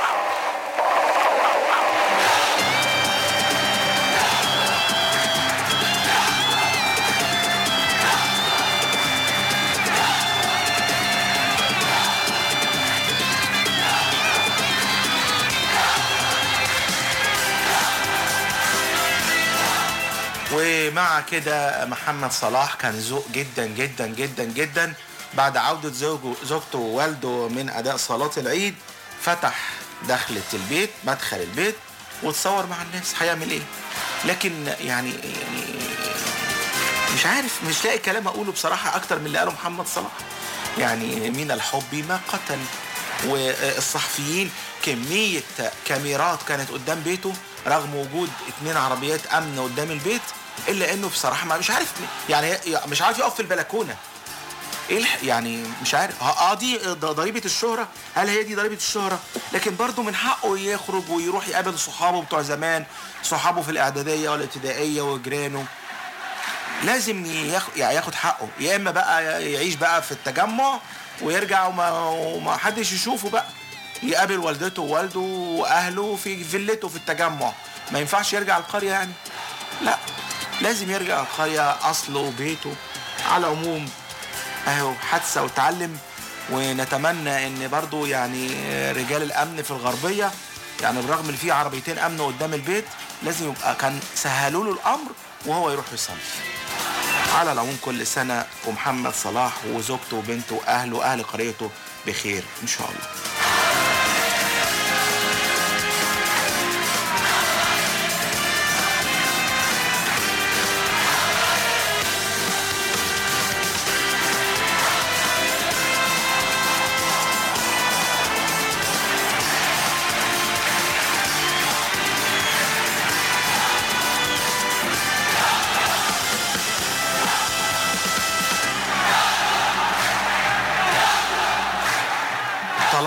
ومع كده محمد صلاح كان ذوق جدا جدا جدا جدا بعد عودة زوجه زوجته ووالده من أداء صلاة العيد فتح دخلة البيت مدخل البيت وتصور مع الناس هيعمل ايه لكن يعني يعني مش عارف مش لاقي كلام اقوله بصراحة اكتر من اللي قاله محمد صلاح يعني من الحب ما قتل والصحفيين كمية كاميرات كانت قدام بيته رغم وجود اتنين عربيات امن قدام البيت الا انه بصراحة ما مش عارف يعني مش عارف يقف في البلكونة ايه الح- يعني مش عارف اه آه دي ض- ضريبة الشهرة هل هي دي ضريبة الشهرة لكن برضه من حقه يخرج ويروح يقابل صحابه بتوع زمان صحابه في الاعدادية والابتدائية وجيرانه لازم ياخد يعني ياخد حقه يا اما بقى يعيش بقى في التجمع ويرجع وما, وما حدش يشوفه بقى يقابل والدته ووالده واهله في فيلته في التجمع ما ينفعش يرجع القرية يعني لا لازم يرجع القرية اصله وبيته على العموم اهو حادثة وتعلم ونتمنى ان برضو يعني رجال الامن في الغربية يعني بالرغم ان في عربيتين امن قدام البيت لازم يبقى كان سهلوا له الامر وهو يروح يصلي على العموم كل سنة ومحمد صلاح وزوجته وبنته وأهله وأهل قريته بخير إن شاء الله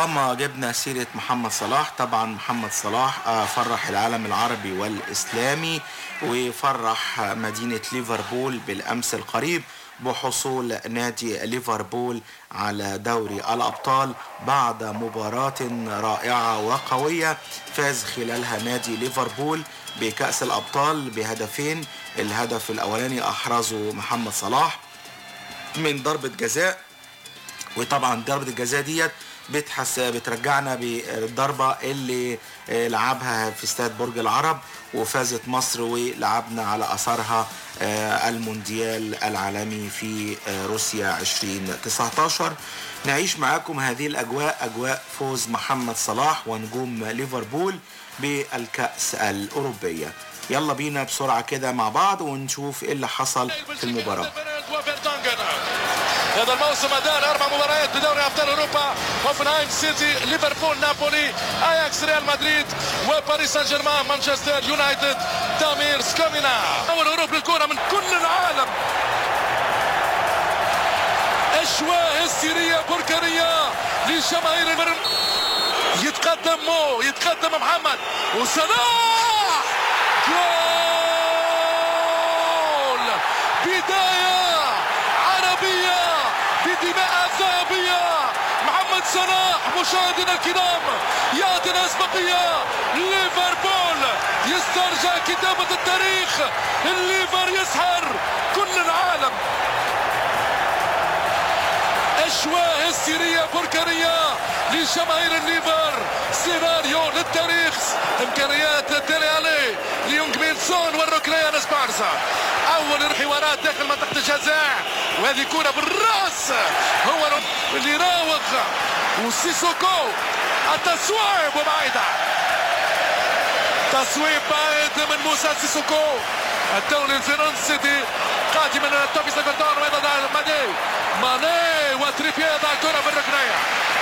طالما جبنا سيرة محمد صلاح طبعا محمد صلاح آه، فرح العالم العربي والإسلامي وفرح مدينة ليفربول بالأمس القريب بحصول نادي ليفربول على دوري الأبطال بعد مباراة رائعة وقوية فاز خلالها نادي ليفربول بكأس الأبطال بهدفين الهدف الأولاني أحرزه محمد صلاح من ضربة جزاء وطبعا ضربة الجزاء ديت بتحس بترجعنا بالضربة اللي آه، لعبها في استاد برج العرب وفازت مصر ولعبنا على أثرها آه، المونديال العالمي في آه، روسيا 2019 نعيش معاكم هذه الأجواء أجواء فوز محمد صلاح ونجوم ليفربول بالكأس الأوروبية يلا بينا بسرعة كده مع بعض ونشوف ايه اللي حصل في المباراة هذا الموسم أدار أربع مباريات بدوري أبطال أوروبا هوفنهايم سيتي ليفربول نابولي أياكس ريال مدريد وباريس سان جيرمان مانشستر يونايتد دامير سكومينا أول هروب للكرة من كل العالم أشواء هستيرية بركانية لجماهير البرم يتقدم مو يتقدم محمد وصلاح جول بداية عربية بدماء ذهبية محمد صلاح مشاهدينا الكرام يعطي الأسبقية ليفربول يسترجع كتابة التاريخ الليفر يسحر كل العالم أشواء هستيرية بركانية لجماهير الليفر سيناريو للتاريخ إمكانيات ديلي علي ليونغ ميلسون والركنية لسبارزا أول الحوارات داخل منطقة الجزاء وهذه كرة بالراس هو اللي يراوغ وسيسوكو التصويب وبعيدة تصويب بعيد من موسى سيسوكو الدولي الفرنسي قادم من توفيس ليفرتون وايضا ماني ماني وتريبيا يضع الكرة بالركنية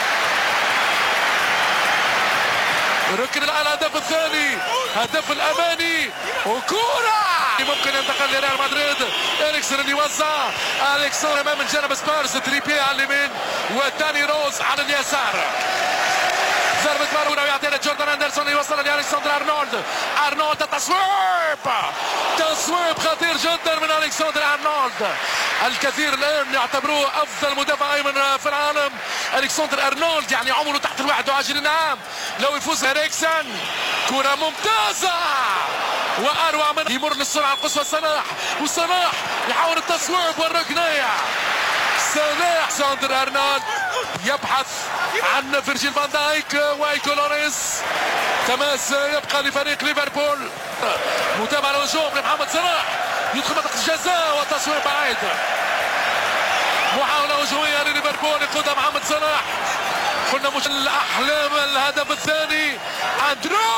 ركن الهدف الثاني هدف الاماني وكوره ممكن ينتقل لريال مدريد اليكسون اللي يوزع اليكسون امام الجانب سبارس تريبي على اليمين وتاني روز على اليسار ضربة مرورة ويعطيها جوردان اندرسون يوصل لالكسندر ارنولد ارنولد تصويب تصويب خطير جدا من الكسندر ارنولد الكثير الان يعتبروه افضل مدافع ايمن في العالم الكسندر ارنولد يعني عمره تحت ال 21 عام لو يفوز اريكسن كرة ممتازة واروع من يمر للسرعة القصوى صلاح وصلاح يحاول التصويب والركنية صلاح ساندر ارنولد يبحث عن فيرجيل فان دايك وايكو لوريس تماس يبقى لفريق ليفربول متابعة الهجوم لمحمد صلاح يدخل منطقة الجزاء وتصوير بعيد محاولة هجومية لليفربول يقودها محمد صلاح قلنا مش الأحلام الهدف الثاني أندرو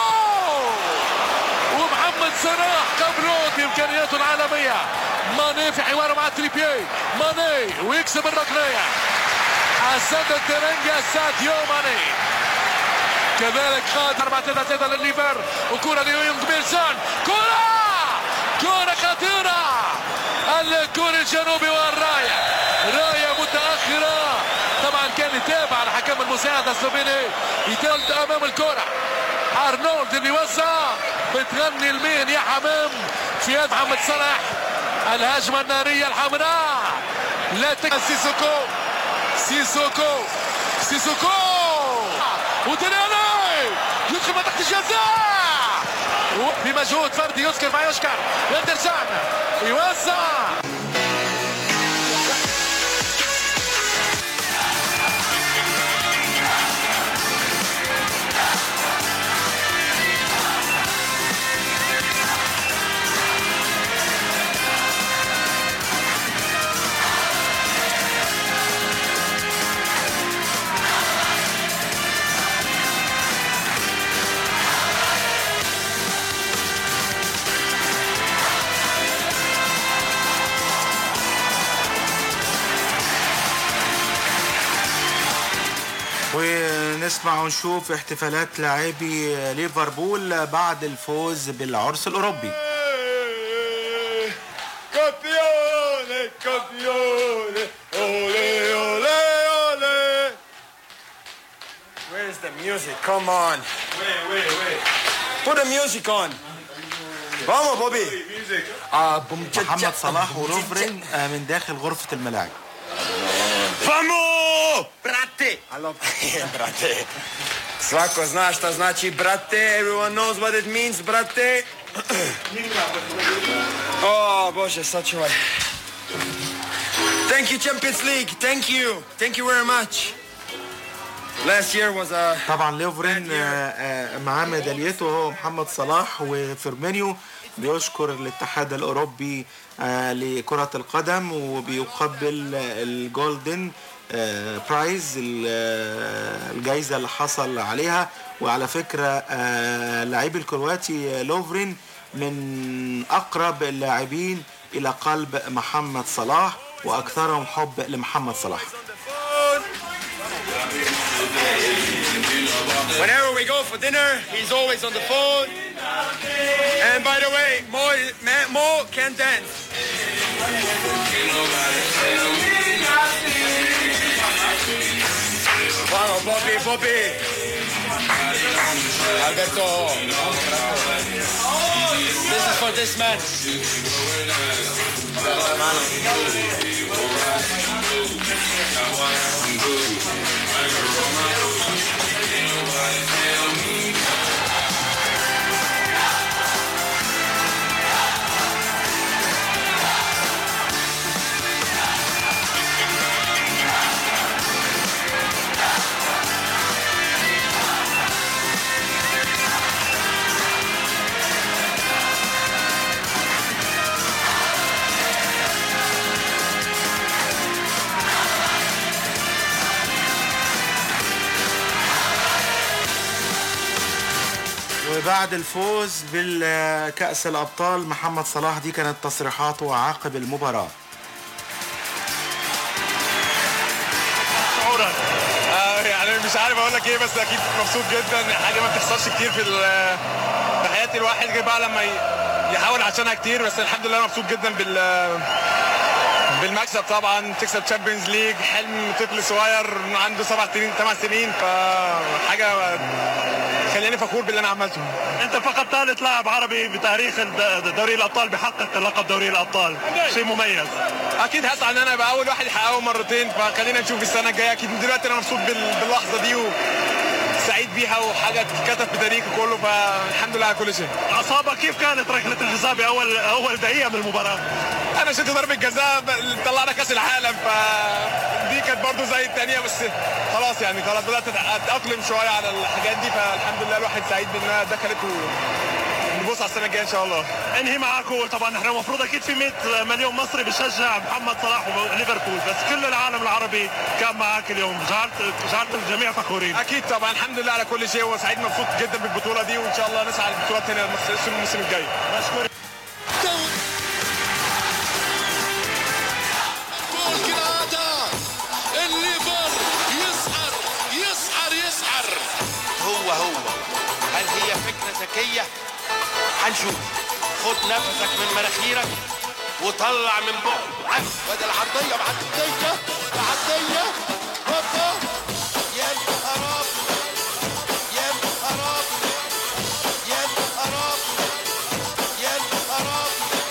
ومحمد صلاح كبروت بإمكانياته العالمية ماني في حواره مع تريبيي ماني ويكسب الركنية حسن الترنجة ساديو ماني كذلك خالد 4 3 3 للليفر وكرة ليونغ ميلسون كرة كرة خطيرة الكوري الجنوبي والراية راية متأخرة طبعا كان يتابع الحكم المساعد السلوفيني يتالت أمام الكرة أرنولد اللي وزع بتغني المين يا حمام في يد محمد صلاح الهجمة النارية الحمراء لا تك سيسوكو سيسوكو سيسوكو ودريالي يدخل منطقة الجزاء بمجهود فردي يذكر مع يشكر يندرسان يوزع ونسمع ونشوف احتفالات لاعبي ليفربول بعد الفوز بالعرس الأوروبي Campione, campione, ole, ole, ole. the music. Come on. Wait, wait, wait. Put the music on. Vamos, Bobby. Ah, boom, cha- محمد cha- صلاح ولوفرين آه، من داخل غرفة الملاعب Vamos! Brate! I love brate. Svako zna šta znači brate. Everyone knows what it means, brate. oh, Bože, sačuvaj. Thank you, Champions League. Thank you. Thank you very much. Last year was a... طبعا لوفرين آه، آه، معاه ميداليته هو محمد صلاح وفيرمينيو بيشكر الاتحاد الاوروبي آه، لكرة القدم وبيقبل آه، الجولدن آه، برايز ال- آه، الجايزة اللي حصل عليها وعلى فكرة آه، اللاعب الكرواتي لوفرين من أقرب اللاعبين إلى قلب محمد صلاح وأكثرهم حب لمحمد صلاح Whenever we go for dinner, he's always on the phone. And by the way, Mo, Ma- Mo can dance. Vamos, Bobby, Bobby. Alberto. This is for this man. وبعد الفوز بالكأس الأبطال محمد صلاح دي كانت تصريحاته عقب المباراة شعورك آه يعني مش عارف اقول لك ايه بس اكيد مبسوط جدا حاجه ما بتحصلش كتير في ال- في حياه الواحد غير بقى لما ي- يحاول عشانها كتير بس الحمد لله مبسوط جدا بال بالمكسب طبعا تكسب تشامبيونز ليج حلم طفل صغير عنده سبع سنين ثمان سنين فحاجه خليني فخور باللي انا عملته انت فقط ثالث لاعب عربي بتاريخ الد- دوري الابطال بيحقق لقب دوري الابطال شيء مميز اكيد هسعى ان انا ابقى اول واحد يحققه مرتين فخلينا نشوف السنه الجايه اكيد من دلوقتي انا مبسوط بال- باللحظه دي وسعيد بيها وحاجه تتكتب في تاريخي كله فالحمد لله على كل شيء عصابه كيف كانت ركله الحساب باول اول دقيقه من المباراه انا شفت ضربه جزاء ب- طلعنا كاس العالم فدي كانت برضو زي الثانيه بس خلاص يعني خلاص بدات اتاقلم شويه على الحاجات دي فالحمد لله الواحد سعيد بانها دخلت ونبص على السنه الجايه ان شاء الله انهي معك قول طبعا احنا المفروض اكيد في 100 مليون مصري بيشجع محمد صلاح وليفربول بس كل العالم العربي كان معك اليوم جعلت جعلت الجميع فخورين اكيد طبعا الحمد لله على كل شيء وسعيد مبسوط جدا بالبطوله دي وان شاء الله نسعى للبطولات تانية الموسم الموسم الجاي مشكور جول كالعادة الليفر يسحر يسحر يسحر هو هو هل هي فكرة ذكية؟ هنشوف خد نفسك من مناخيرك وطلع من بقك وادي العرضية معدية معدية هوبا يا خراب يا خراب يا خراب يا خراب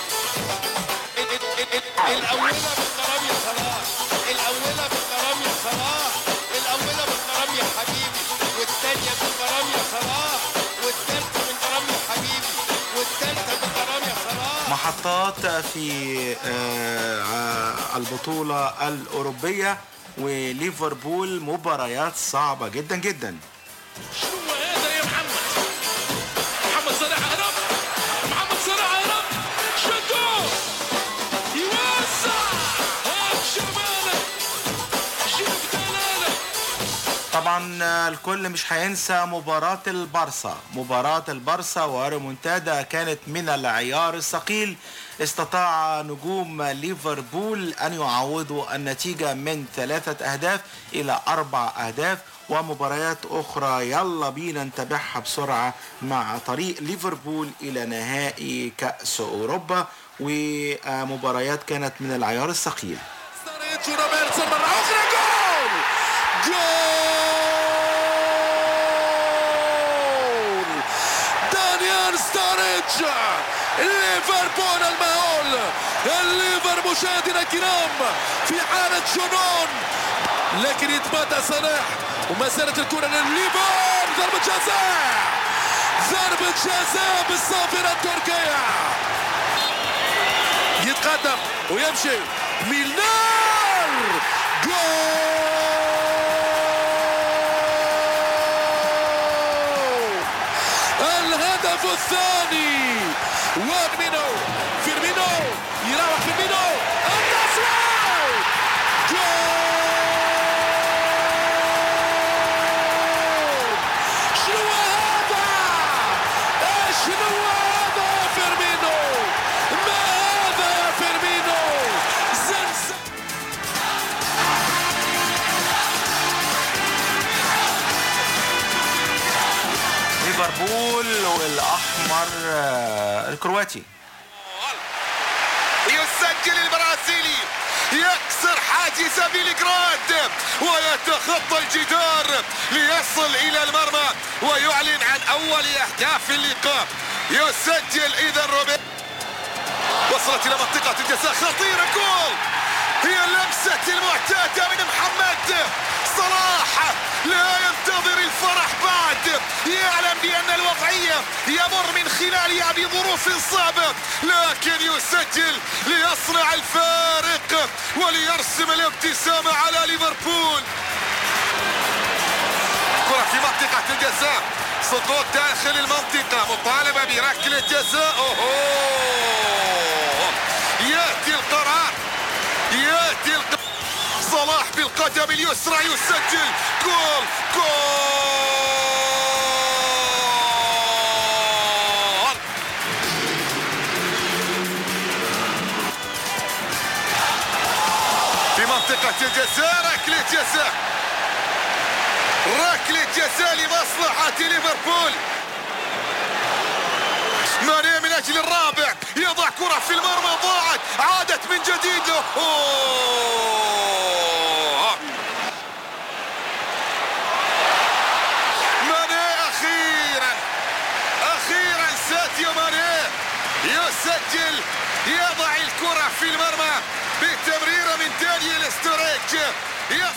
الأولى بالكرام يا صلاح الأولى بالكرام يا صلاح الأولى بالكرام يا حبيبي والتانية بالكرام يا صلاح والتالتة بالكرام يا حبيبي والتالتة بالكرام يا صلاح محطات في آه، آه، البطولة الأوروبية وليفربول مباريات صعبة جدا جدا شنو هذا يا محمد محمد صلاح هرب محمد صلاح هرب شدو يوسع هاك شمالك شوف دلالك طبعا آه، الكل مش هينسى مباراة البارسا مباراة البارسا وريمونتادا كانت من العيار الثقيل استطاع نجوم ليفربول أن يعوضوا النتيجة من ثلاثة أهداف إلى أربع أهداف ومباريات أخرى يلا بينا نتابعها بسرعة مع طريق ليفربول إلى نهائي كأس أوروبا ومباريات كانت من العيار الثقيل روبرتسون مرة أخرى جول زيفيتش ليفربول المهول الليفر مشاهدينا الكرام في حالة جنون لكن يتمادى صلاح وما زالت الكرة للليفر ضربة جزاء ضربة جزاء بالصافرة التركية يتقدم ويمشي ميلنار جول الهدف الثاني وفيرمينو فيرمينو يراوح فيرمينو التصوير جول شنو هذا شنو هذا يا فيرمينو ما هذا يا فيرمينو زلزال ليفربول والاحمر آه، الكرواتي يسجل البرازيلي يكسر حاجز بيلغراد ويتخطى الجدار ليصل الى المرمى ويعلن عن اول اهداف اللقاء يسجل اذا روبير وصلت الى منطقه الجزاء خطيره جول هي اللمسه المعتاده من محمد صلاح لا ينتظر الفرح بعد يعلم بأن الوضعية يمر من خلالها بظروف صعبة لكن يسجل ليصنع الفارق وليرسم الابتسامة على ليفربول كرة في منطقة الجزاء سقوط داخل المنطقة مطالبة بركلة جزاء أوهو يأتي القرار يأتي القرار صلاح بالقدم اليسرى يسجل جول جول في منطقة الجزاء ركلة جزاء ركلة جزاء لمصلحة ليفربول ماني من اجل الرابع يضع كرة في المرمى ضاعت عادت من جديد له أوه. ماني اخيرا اخيرا ساديو ماني يسجل يضع الكرة في المرمى بتمريرة من دانيال ستوريك يص...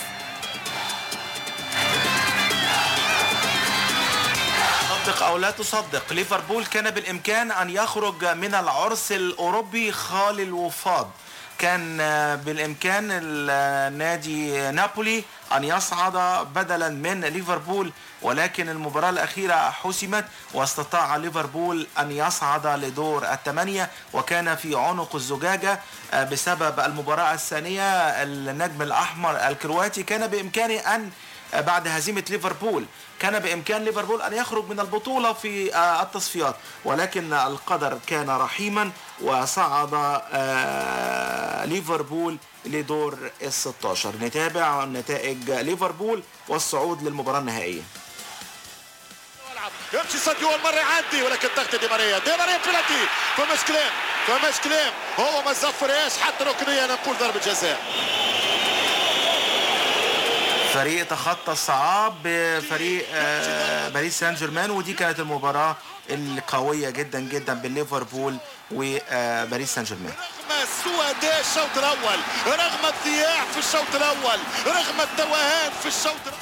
صدق او لا تصدق ليفربول كان بالامكان ان يخرج من العرس الاوروبي خالي الوفاض كان آه، بالامكان النادي نابولي ان يصعد بدلا من ليفربول ولكن المباراة الأخيرة حسمت واستطاع ليفربول أن يصعد لدور الثمانية وكان في عنق الزجاجة آه، بسبب المباراة الثانية النجم الأحمر الكرواتي كان بإمكانه أن آه، بعد هزيمة ليفربول كان بإمكان ليفربول أن يخرج من البطولة في آه، التصفيات ولكن القدر كان رحيما وصعد آه، ليفربول لدور ال 16 نتابع نتائج ليفربول والصعود للمباراة النهائية يمشي ساديو المرة يعدي ولكن تغطي دي ماريا دي ماريا بلاتي فماش كلام فماش كلام هو ما زفرهاش حتى ركنية نقول ضربة جزاء فريق تخطى الصعاب بفريق آه، باريس سان جيرمان ودي كانت المباراة القوية جدا جدا بين ليفربول وباريس سان جيرمان رغم سوء الشوط الأول رغم الضياع في الشوط الأول رغم التوهان في الشوط الأول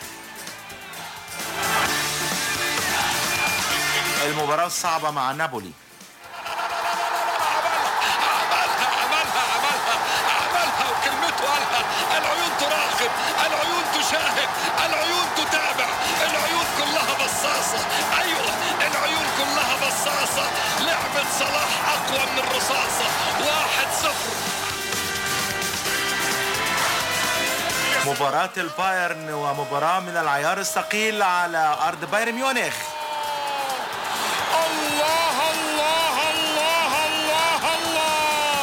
المباراة الصعبة مع نابولي عملها وكلمته قالها العيون تراقب العيون تشاهد العيون تتابع العيون كلها بصاصة أيوة العيون كلها بصاصة لعبة صلاح أقوى من الرصاصة واحد صفر مباراة البايرن ومباراة من العيار الثقيل على أرض بايرن ميونخ الله الله الله الله الله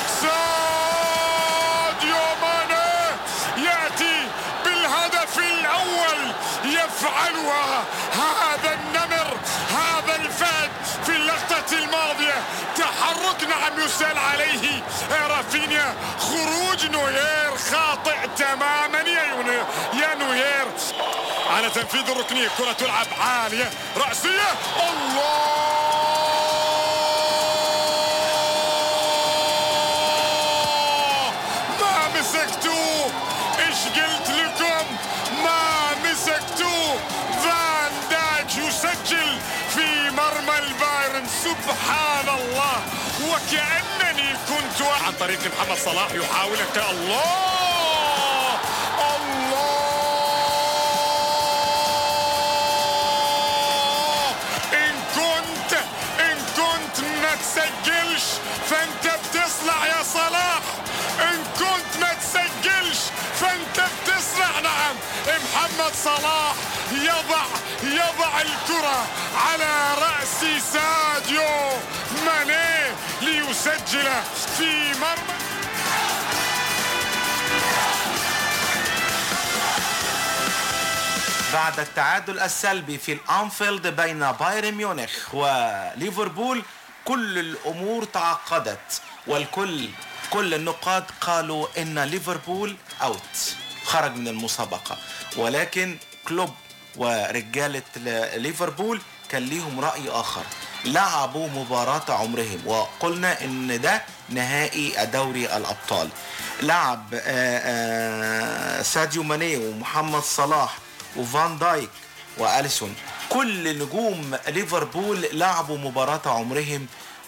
ساديو ماني ياتي بالهدف الاول يفعلها هذا النمر هذا الفهد في اللقطة الماضية تحرك نعم يسال عليه رافينيا خروج نوير خاطئ تماما يا يوني- يا نوير على تنفيذ الركنية كرة تلعب عالية رأسية الله مش قلت لكم ما مسكتوه فان دايك يسجل في مرمى البايرن سبحان الله وكأنني كنت عن طريق محمد صلاح يحاول الت- الله الله إن كنت إن كنت ما تسجلش فأنت بتصلع يا صلاح إن كنت ما تسجلش فأنت بتصلع نعم محمد صلاح يضع يضع الكرة على رأس ساديو ماني ليسجل في مرمى بعد التعادل السلبي في الأنفيلد بين بايرن ميونخ وليفربول كل الأمور تعقدت والكل كل النقاد قالوا إن ليفربول أوت خرج من المسابقة ولكن كلوب ورجالة ل- ليفربول كان ليهم رأي آخر لعبوا مباراة عمرهم وقلنا إن ده نهائي دوري الأبطال لعب آه، آه، ساديو ماني ومحمد صلاح وفان دايك واليسون كل نجوم ليفربول لعبوا مباراة عمرهم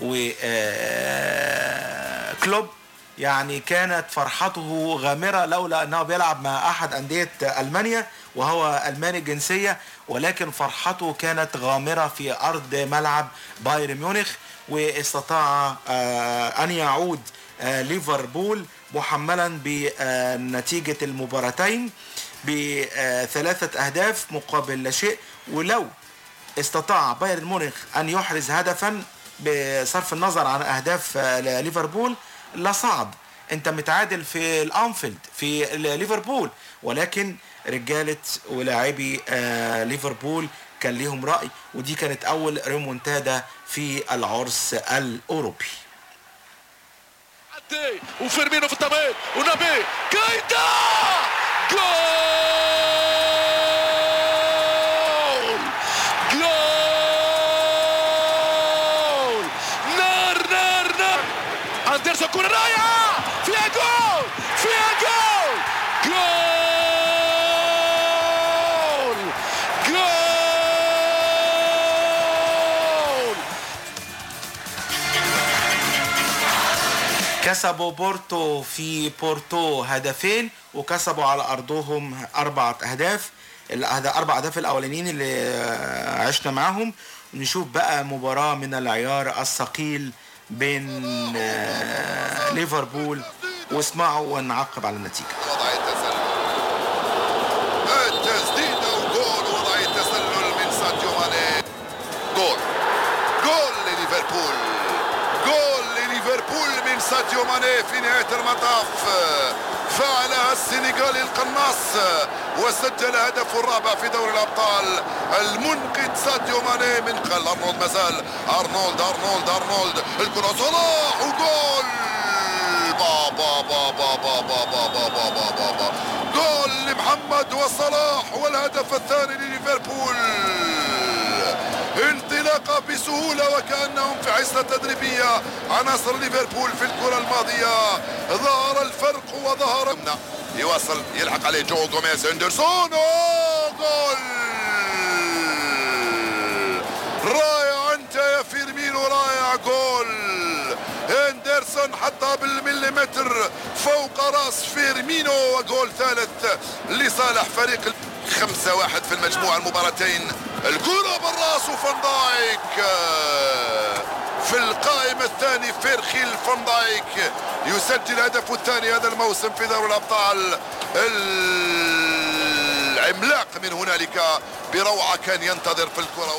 وكلوب يعني كانت فرحته غامرة لولا أنه بيلعب مع أحد أندية ألمانيا وهو ألماني الجنسية ولكن فرحته كانت غامرة في أرض ملعب بايرن ميونخ واستطاع آه، أن يعود آه، ليفربول محملا بنتيجة المباراتين بثلاثة أهداف مقابل لا شيء ولو استطاع بايرن ميونخ أن يحرز هدفا بصرف النظر عن أهداف آه، ليفربول لصعد أنت متعادل في الأنفيلد في ليفربول ولكن رجالة ولاعبي آه، ليفربول كان ليهم رأي ودي كانت أول ريمونتادا في العرس الأوروبي عدي وفيرمينو في التمرير ونبي كايتا جول جول نار نار نار اندرسون كرة رائعة فيها جول فيها جول جول جول كسبوا بورتو في بورتو هدفين وكسبوا على ارضهم اربعه اهداف ال- هذا اربع اهداف الاولانيين اللي آه، عشنا معاهم نشوف بقى مباراه من العيار الثقيل بين آه، ليفربول واسمعوا ونعقب على النتيجه التسديدة وجول وضعية تسلل من ساديو ماني جول جول لليفربول جول لليفربول من ساديو ماني في نهاية المطاف فعلها السنغالي القناص وسجل هدفه الرابع في دوري الابطال المنقذ ساديو ماني من خلال ارنولد مازال ارنولد ارنولد ارنولد الكرة صلاح وجول بابا بابا بابا بابا بابا بابا جول لمحمد وصلاح والهدف الثاني لليفربول انطلاقة بسهولة وكأنهم في حصة تدريبية عناصر ليفربول في الكرة الماضية ظهر الفرق وظهر يواصل يلحق عليه جو جوميز هندرسون أوه، جول رائع انت يا فيرمينو رائع جول هندرسون حطها بالمليمتر فوق راس فيرمينو وجول ثالث لصالح فريق خمسة واحد في المجموعة المباراتين الكرة بالراس وفان دايك في القائمة الثاني فيرخيل فان دايك يسجل هدفه الثاني هذا الموسم في دوري الأبطال العملاق من هنالك بروعة كان ينتظر في الكرة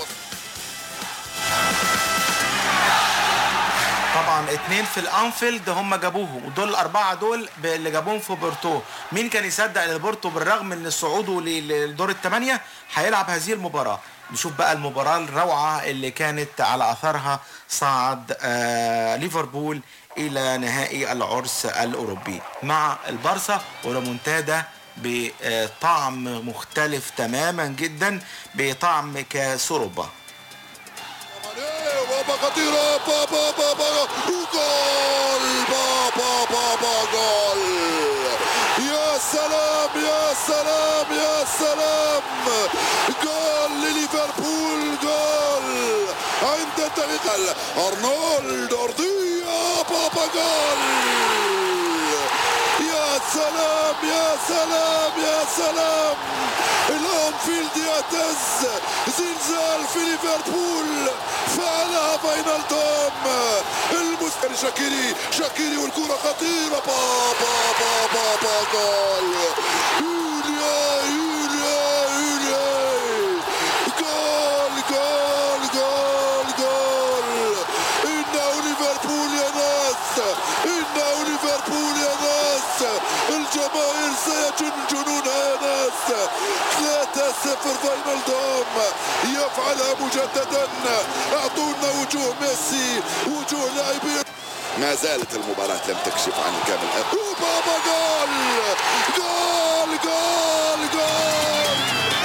طبعا اتنين في الانفيلد هم جابوهم ودول الاربعه دول ب- اللي جابوهم في بورتو مين كان يصدق ان بورتو بالرغم من صعوده ل- لدور الثمانيه هيلعب هذه المباراه نشوف بقى المباراه الروعه اللي كانت على اثرها صعد آه ليفربول الى نهائي العرس الاوروبي مع البارسا وريمونتادا بطعم مختلف تماما جدا بطعم كسوربا بابا خطيرة بابا بابا وجول بابا بابا جول يا سلام يا سلام يا سلام جول لليفربول جول عند الدقيقة أرنولد أرضية بابا جول يا سلام يا سلام يا سلام الانفيلد يهتز زلزال في ليفربول فعلها فاينالدوم المستر شاكيري شاكيري والكرة خطيرة بابا بابا بابا جول يوليا يوليا يوليا جول جول جول جول إنه ليفربول يا ناس إنه ليفربول يا ناس الجماهير سيجنجنونها يا ناس 3-0 فاينل دوم يفعلها مجددا اعطونا وجوه ميسي وجوه لاعبين ما زالت المباراة لم تكشف عن كامل وبابا جول جول جول جول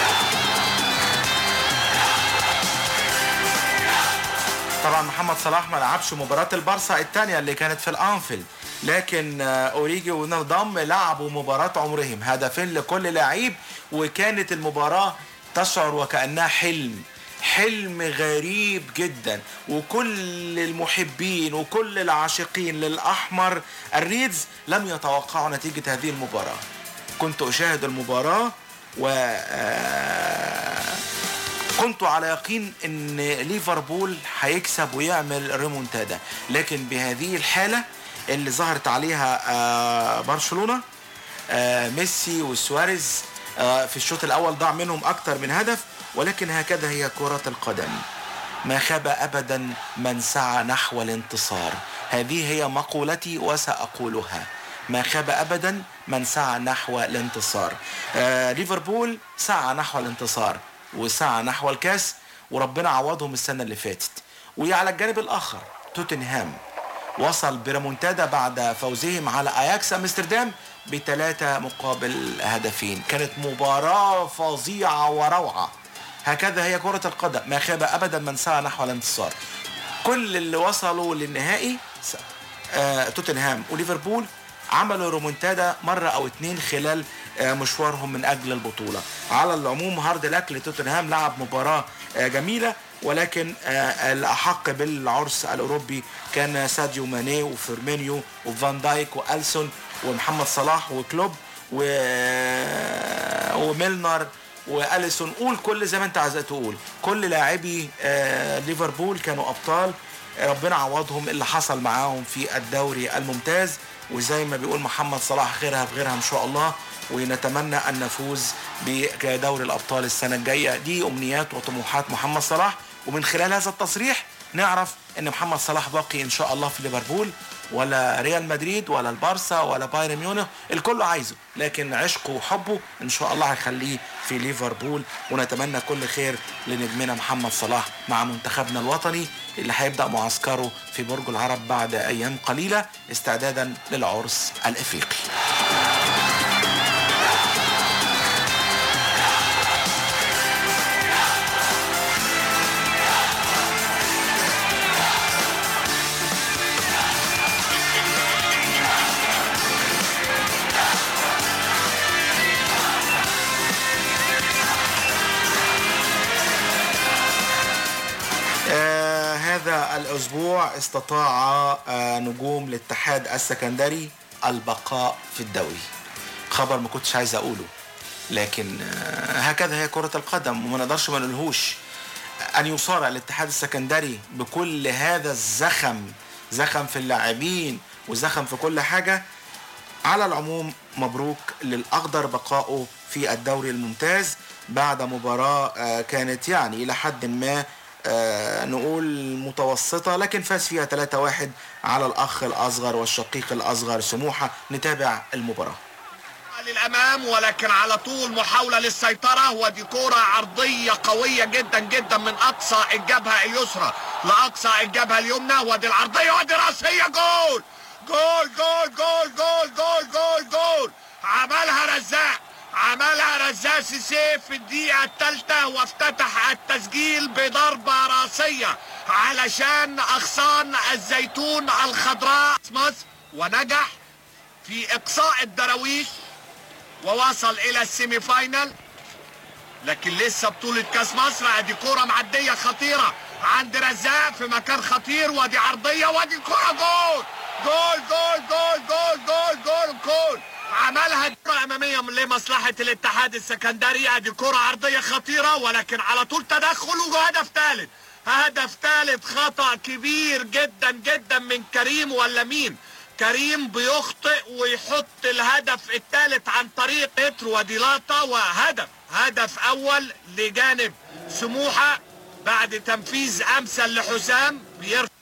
طبعا محمد صلاح ما لعبش مباراة البارسا الثانية اللي كانت في الانفيلد لكن آه، اوريجي ونضم لعبوا مباراة عمرهم هدفين لكل لعيب وكانت المباراة تشعر وكأنها حلم حلم غريب جدا وكل المحبين وكل العاشقين للأحمر الريدز لم يتوقعوا نتيجة هذه المباراة كنت أشاهد المباراة و آه، كنت على يقين ان ليفربول هيكسب ويعمل ريمونتادا لكن بهذه الحاله اللي ظهرت عليها آه، برشلونه آه، ميسي وسواريز آه، في الشوط الاول ضاع منهم اكتر من هدف ولكن هكذا هي كره القدم ما خاب ابدا من سعى نحو الانتصار هذه هي مقولتي وساقولها ما خاب ابدا من سعى نحو الانتصار آه ليفربول سعى نحو الانتصار وسعى نحو الكاس وربنا عوضهم السنه اللي فاتت وعلى الجانب الاخر توتنهام وصل بريمونتادا بعد فوزهم على اياكس امستردام بثلاثة مقابل هدفين كانت مباراة فظيعة وروعة هكذا هي كرة القدم ما خاب ابدا من سعى نحو الانتصار كل اللي وصلوا للنهائي س- آه توتنهام وليفربول عملوا رومونتادا مرة أو اتنين خلال آه مشوارهم من أجل البطولة على العموم هارد لك لتوتنهام لعب مباراة آه جميلة ولكن آه الأحق بالعرس الأوروبي كان ساديو ماني وفيرمينيو وفان دايك وألسون ومحمد صلاح وكلوب و... وميلنر واليسون قول كل زي ما انت عايز تقول كل لاعبي آه ليفربول كانوا ابطال ربنا عوضهم اللي حصل معاهم في الدوري الممتاز وزي ما بيقول محمد صلاح غيرها في غيرها ان شاء الله ونتمنى ان نفوز بدوري الابطال السنه الجايه دي امنيات وطموحات محمد صلاح ومن خلال هذا التصريح نعرف ان محمد صلاح باقي ان شاء الله في ليفربول ولا ريال مدريد ولا البارسا ولا بايرن ميونخ الكل عايزه لكن عشقه وحبه ان شاء الله هيخليه في ليفربول ونتمنى كل خير لنجمنا محمد صلاح مع منتخبنا الوطني اللي هيبدا معسكره في برج العرب بعد ايام قليله استعدادا للعرس الافريقي آه هذا الأسبوع استطاع آه نجوم الاتحاد السكندري البقاء في الدوري خبر ما كنتش عايز أقوله لكن آه هكذا هي كرة القدم وما نقدرش ما نقولهوش أن يصارع الاتحاد السكندري بكل هذا الزخم زخم في اللاعبين وزخم في كل حاجة على العموم مبروك للأخضر بقائه في الدوري الممتاز بعد مباراة آه، كانت يعني إلى حد ما آه، نقول متوسطة لكن فاز فيها 3-1 على الأخ الأصغر والشقيق الأصغر سموحة نتابع المباراة للامام ولكن على طول محاوله للسيطره ودي كوره عرضيه قويه جدا جدا من اقصى الجبهه اليسرى لاقصى الجبهه اليمنى ودي العرضيه ودي راسيه جول جول جول جول جول جول جول جول عملها رزاق عملها رزاق سيسي في الدقيقة الثالثة وافتتح التسجيل بضربة راسية علشان أغصان الزيتون الخضراء مصر ونجح في إقصاء الدراويش ووصل الى السيمي فاينل لكن لسه بطولة كاس مصر ادي كرة معدية خطيرة عند رزاق في مكان خطير وادي عرضية وادي كرة جول جول جول جول جول جول جول جول عملها كرة أمامية لمصلحة الاتحاد السكندري ادي كرة عرضية خطيرة ولكن على طول تدخل وهدف ثالث هدف ثالث خطأ كبير جدا جدا من كريم ولا مين كريم بيخطئ ويحط الهدف الثالث عن طريق اتر وديلاطة وهدف هدف اول لجانب سموحة بعد تنفيذ امثل لحسام بيرفع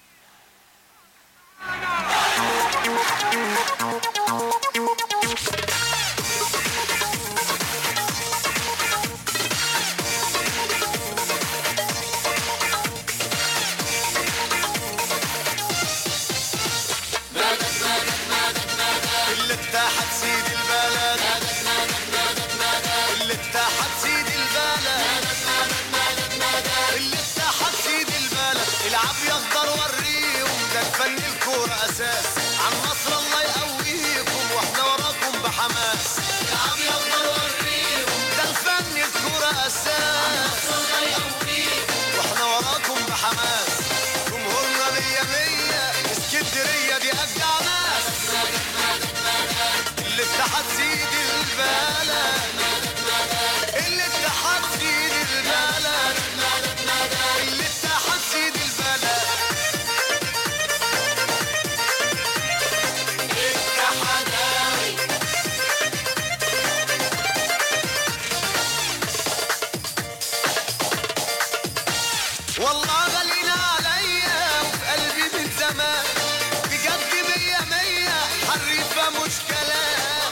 الاتحاد سيد البلد الاتحاد سيد البلد الاتحاد سيد البلد العب يا اخضر وريهم ده الفن الكورة اساس عن مصر الله يقويكم واحنا وراكم بحماس العب يا اخضر وريهم ده الفن الكورة اساس واحنا وراكم بحماس جمهورنا مية مية اسكندرية دي ابدع ناس الاتحاد سيد البلد الاتحاد سيد البلد الاتحاد سيد البلد اتحداوي والله غالينا عليا وفي قلبي من زمان بجد مية مية حريفة مش كلام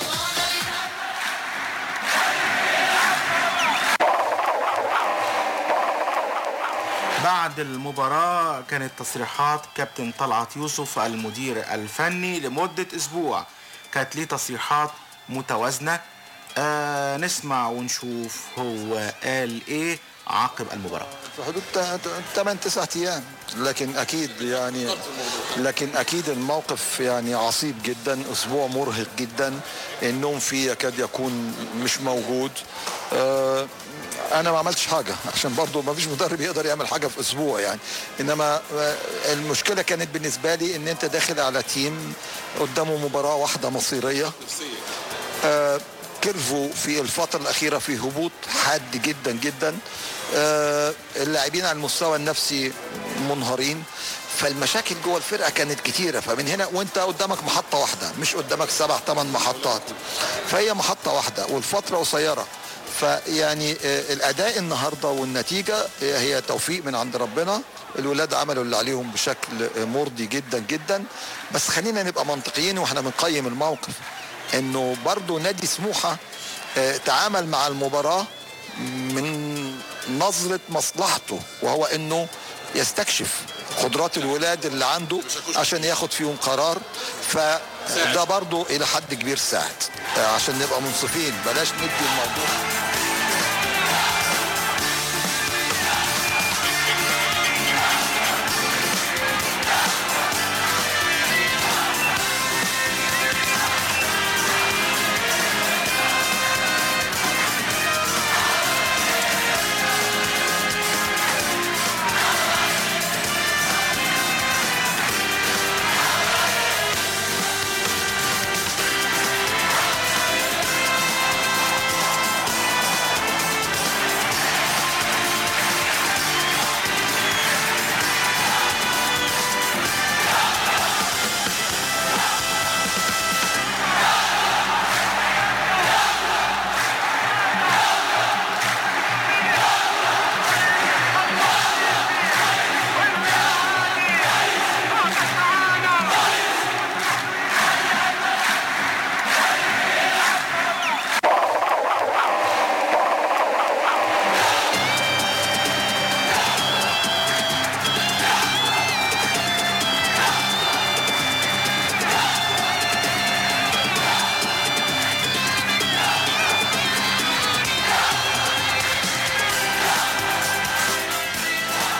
بعد المباراة كانت تصريحات كابتن طلعت يوسف المدير الفني لمدة أسبوع كانت ليه تصريحات متوازنة آه نسمع ونشوف هو قال إيه عقب المباراة في حدود 8 9 ايام لكن اكيد يعني لكن اكيد الموقف يعني عصيب جدا اسبوع مرهق جدا النوم فيه يكاد يكون مش موجود آه انا ما عملتش حاجه عشان برضو ما فيش مدرب يقدر يعمل حاجه في اسبوع يعني انما آه، المشكله كانت بالنسبه لي ان انت داخل على تيم قدامه مباراه واحده مصيريه آه، كيرفو في الفترة الأخيرة في هبوط حاد جدا جدا آه، اللاعبين على المستوى النفسي منهارين فالمشاكل جوه الفرقة كانت كتيرة فمن هنا وانت قدامك محطة واحدة مش قدامك سبع ثمان محطات فهي محطة واحدة والفترة قصيرة فيعني آه، الأداء النهاردة والنتيجة آه، هي توفيق من عند ربنا الولاد عملوا اللي عليهم بشكل آه، مرضي جدا جدا بس خلينا نبقى منطقيين واحنا بنقيم الموقف انه برضو نادي سموحة آه، تعامل مع المباراة من نظرة مصلحته وهو انه يستكشف قدرات الولاد اللي عنده عشان ياخد فيهم قرار فده برضو الى حد كبير ساعد آه، عشان نبقى منصفين بلاش ندي الموضوع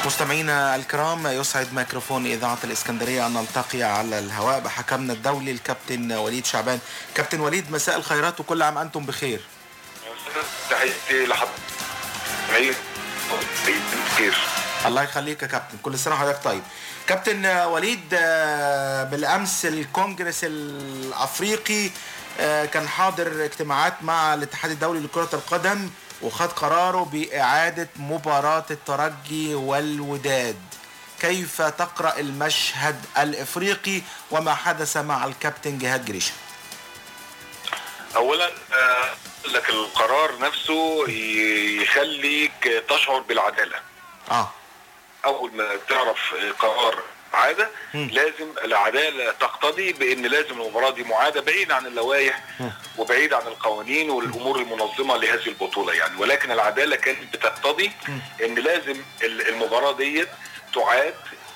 مستمعينا الكرام يسعد ميكروفون إذاعة الإسكندرية أن نلتقي على الهواء بحكمنا الدولي الكابتن وليد شعبان كابتن وليد مساء الخيرات وكل عام أنتم بخير تحياتي لحضرتك خير الله يخليك يا كابتن كل سنة وحضرتك طيب كابتن وليد آه، بالأمس الكونجرس الأفريقي آه، كان حاضر اجتماعات مع الاتحاد الدولي لكرة القدم وخد قراره بإعادة مباراة الترجي والوداد كيف تقرأ المشهد الإفريقي وما حدث مع الكابتن جهاد جريشة اولا آه، أقول لك القرار نفسه ي- يخليك تشعر بالعداله اه اول ما تعرف قرار عاده لازم العداله تقتضي بان لازم المباراه دي معاده بعيد عن اللوائح وبعيد عن القوانين والامور المنظمه لهذه البطوله يعني ولكن العداله كانت بتقتضي ان لازم ال- المباراه ديت تعاد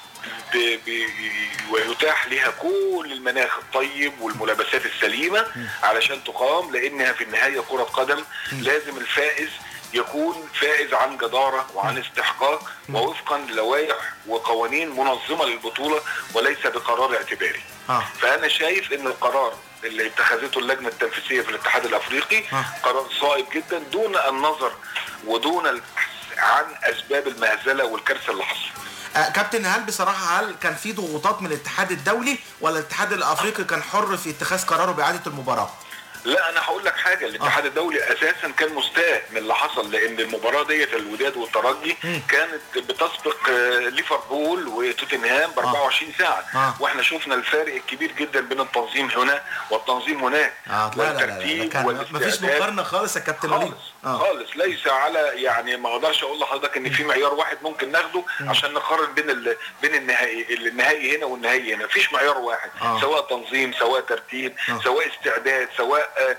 ب- ب- ويتاح لها كل المناخ الطيب والملابسات السليمه علشان تقام لانها في النهايه كره قدم لازم الفائز يكون فائز عن جداره وعن استحقاق ووفقا للوائح وقوانين منظمه للبطوله وليس بقرار اعتباري. آه. فانا شايف ان القرار اللي اتخذته اللجنه التنفيذيه في الاتحاد الافريقي قرار صائب جدا دون النظر ودون البحث عن اسباب المهزله والكارثه اللي حصلت. آه، كابتن هل بصراحة هل كان في ضغوطات من الاتحاد الدولي ولا الاتحاد الأفريقي كان حر في اتخاذ قراره بإعادة المباراة؟ لا انا هقول لك حاجه الاتحاد الدولي اساسا كان مستاء من اللي حصل لان المباراه ديت الوداد والترجي كانت بتسبق آه، ليفربول وتوتنهام ب 24 ساعه آه. واحنا شفنا الفارق الكبير جدا بين التنظيم هنا والتنظيم هناك آه لا لا لا, لا, لا والترتيب كان مفيش والاستعداد. مقارنة خالص يا كابتن وليد آه. خالص ليس على يعني ما اقدرش اقول لحضرتك ان في معيار واحد ممكن ناخده عشان نقارن بين ال... بين النهائي النهائي هنا والنهائي هنا مفيش معيار واحد آه. سواء تنظيم سواء ترتيب آه. سواء استعداد سواء آه،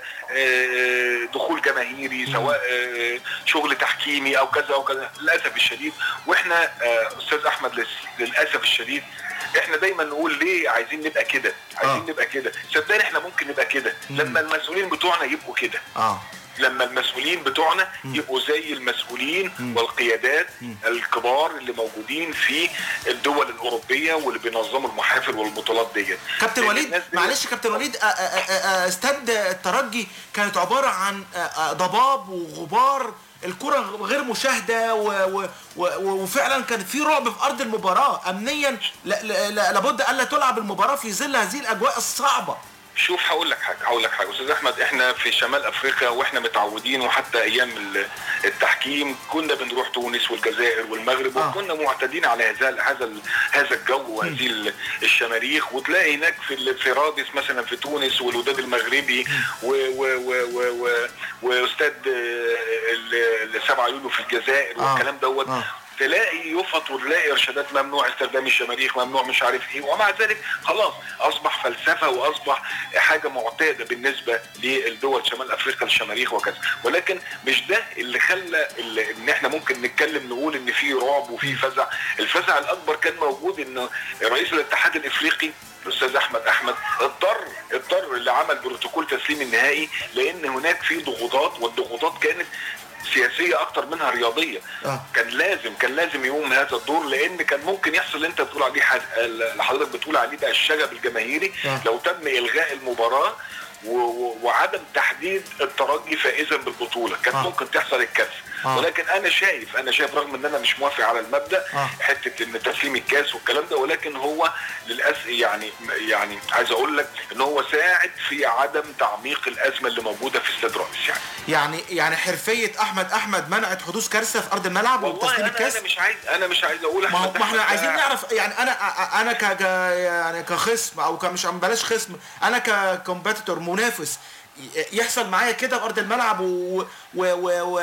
آه، دخول جماهيري سواء آه، شغل تحكيمي او كذا او كذا للاسف الشديد واحنا آه، استاذ احمد لس- للاسف الشديد احنا دايما نقول ليه عايزين نبقى كده عايزين نبقى كده صدقني احنا ممكن نبقى كده لما المسؤولين بتوعنا يبقوا كده اه لما المسؤولين بتوعنا يبقوا زي المسؤولين والقيادات الكبار اللي موجودين في الدول الاوروبيه واللي بينظموا المحافل والبطولات ديت كابتن لأن وليد الناس دي- معلش كابتن وليد آه، آه، آه، آه، استاد الترجي كانت عبارة عن آه، آه، ضباب وغبار الكرة غير مشاهدة و و و وفعلا كان في رعب في أرض المباراة أمنيا لا- لا- لا- لابد ألا تلعب المباراة في ظل هذه الأجواء الصعبة شوف هقول لك حاجه هقول لك حاجه استاذ احمد احنا في شمال افريقيا واحنا متعودين وحتى ايام ال- التحكيم كنا بنروح تونس والجزائر والمغرب آه. وكنا معتادين على هذا هذا ال- هذا الجو وهذه ال- الشماريخ وتلاقي هناك في ال- في رادس مثلا في تونس والوداد المغربي و و و و و واستاد آه، ال- ال 7 يوليو في الجزائر آه. والكلام دوت آه. تلاقي يفط وتلاقي ارشادات ممنوع استخدام الشماريخ ممنوع مش عارف ايه ومع ذلك خلاص اصبح فلسفه واصبح حاجه معتاده بالنسبه للدول شمال افريقيا الشماريخ وكذا ولكن مش ده اللي خلى اللي ان احنا ممكن نتكلم نقول ان في رعب وفي فزع الفزع الاكبر كان موجود ان رئيس الاتحاد الافريقي الاستاذ احمد احمد اضطر اضطر اللي عمل بروتوكول تسليم النهائي لان هناك في ضغوطات والضغوطات كانت سياسيه اكتر منها رياضيه آه. كان لازم كان لازم يقوم هذا الدور لان كان ممكن يحصل اللي انت بتقول عليه حد- اللي حضرتك بتقول عليه ده الشغب الجماهيري آه. لو تم الغاء المباراه و- و- وعدم تحديد الترجي فائزا بالبطوله كان آه. ممكن تحصل الكارثه آه. ولكن انا شايف انا شايف رغم ان انا مش موافق على المبدا آه. حته ان تسليم الكاس والكلام ده ولكن هو للاسف يعني يعني عايز اقول لك ان هو ساعد في عدم تعميق الازمه اللي موجوده في استاد رئيس يعني يعني يعني حرفية أحمد أحمد منعت حدوث كارثة في أرض الملعب والله وتسليم انا الكاس انا مش عايز انا مش عايز اقول ما هو أحمد ما احنا أحمد عايزين ده- نعرف يعني انا انا ك ك- يعني كخصم او كمش بلاش خصم انا ككومبيتيتور منافس يحصل معايا كده في ارض الملعب و و و و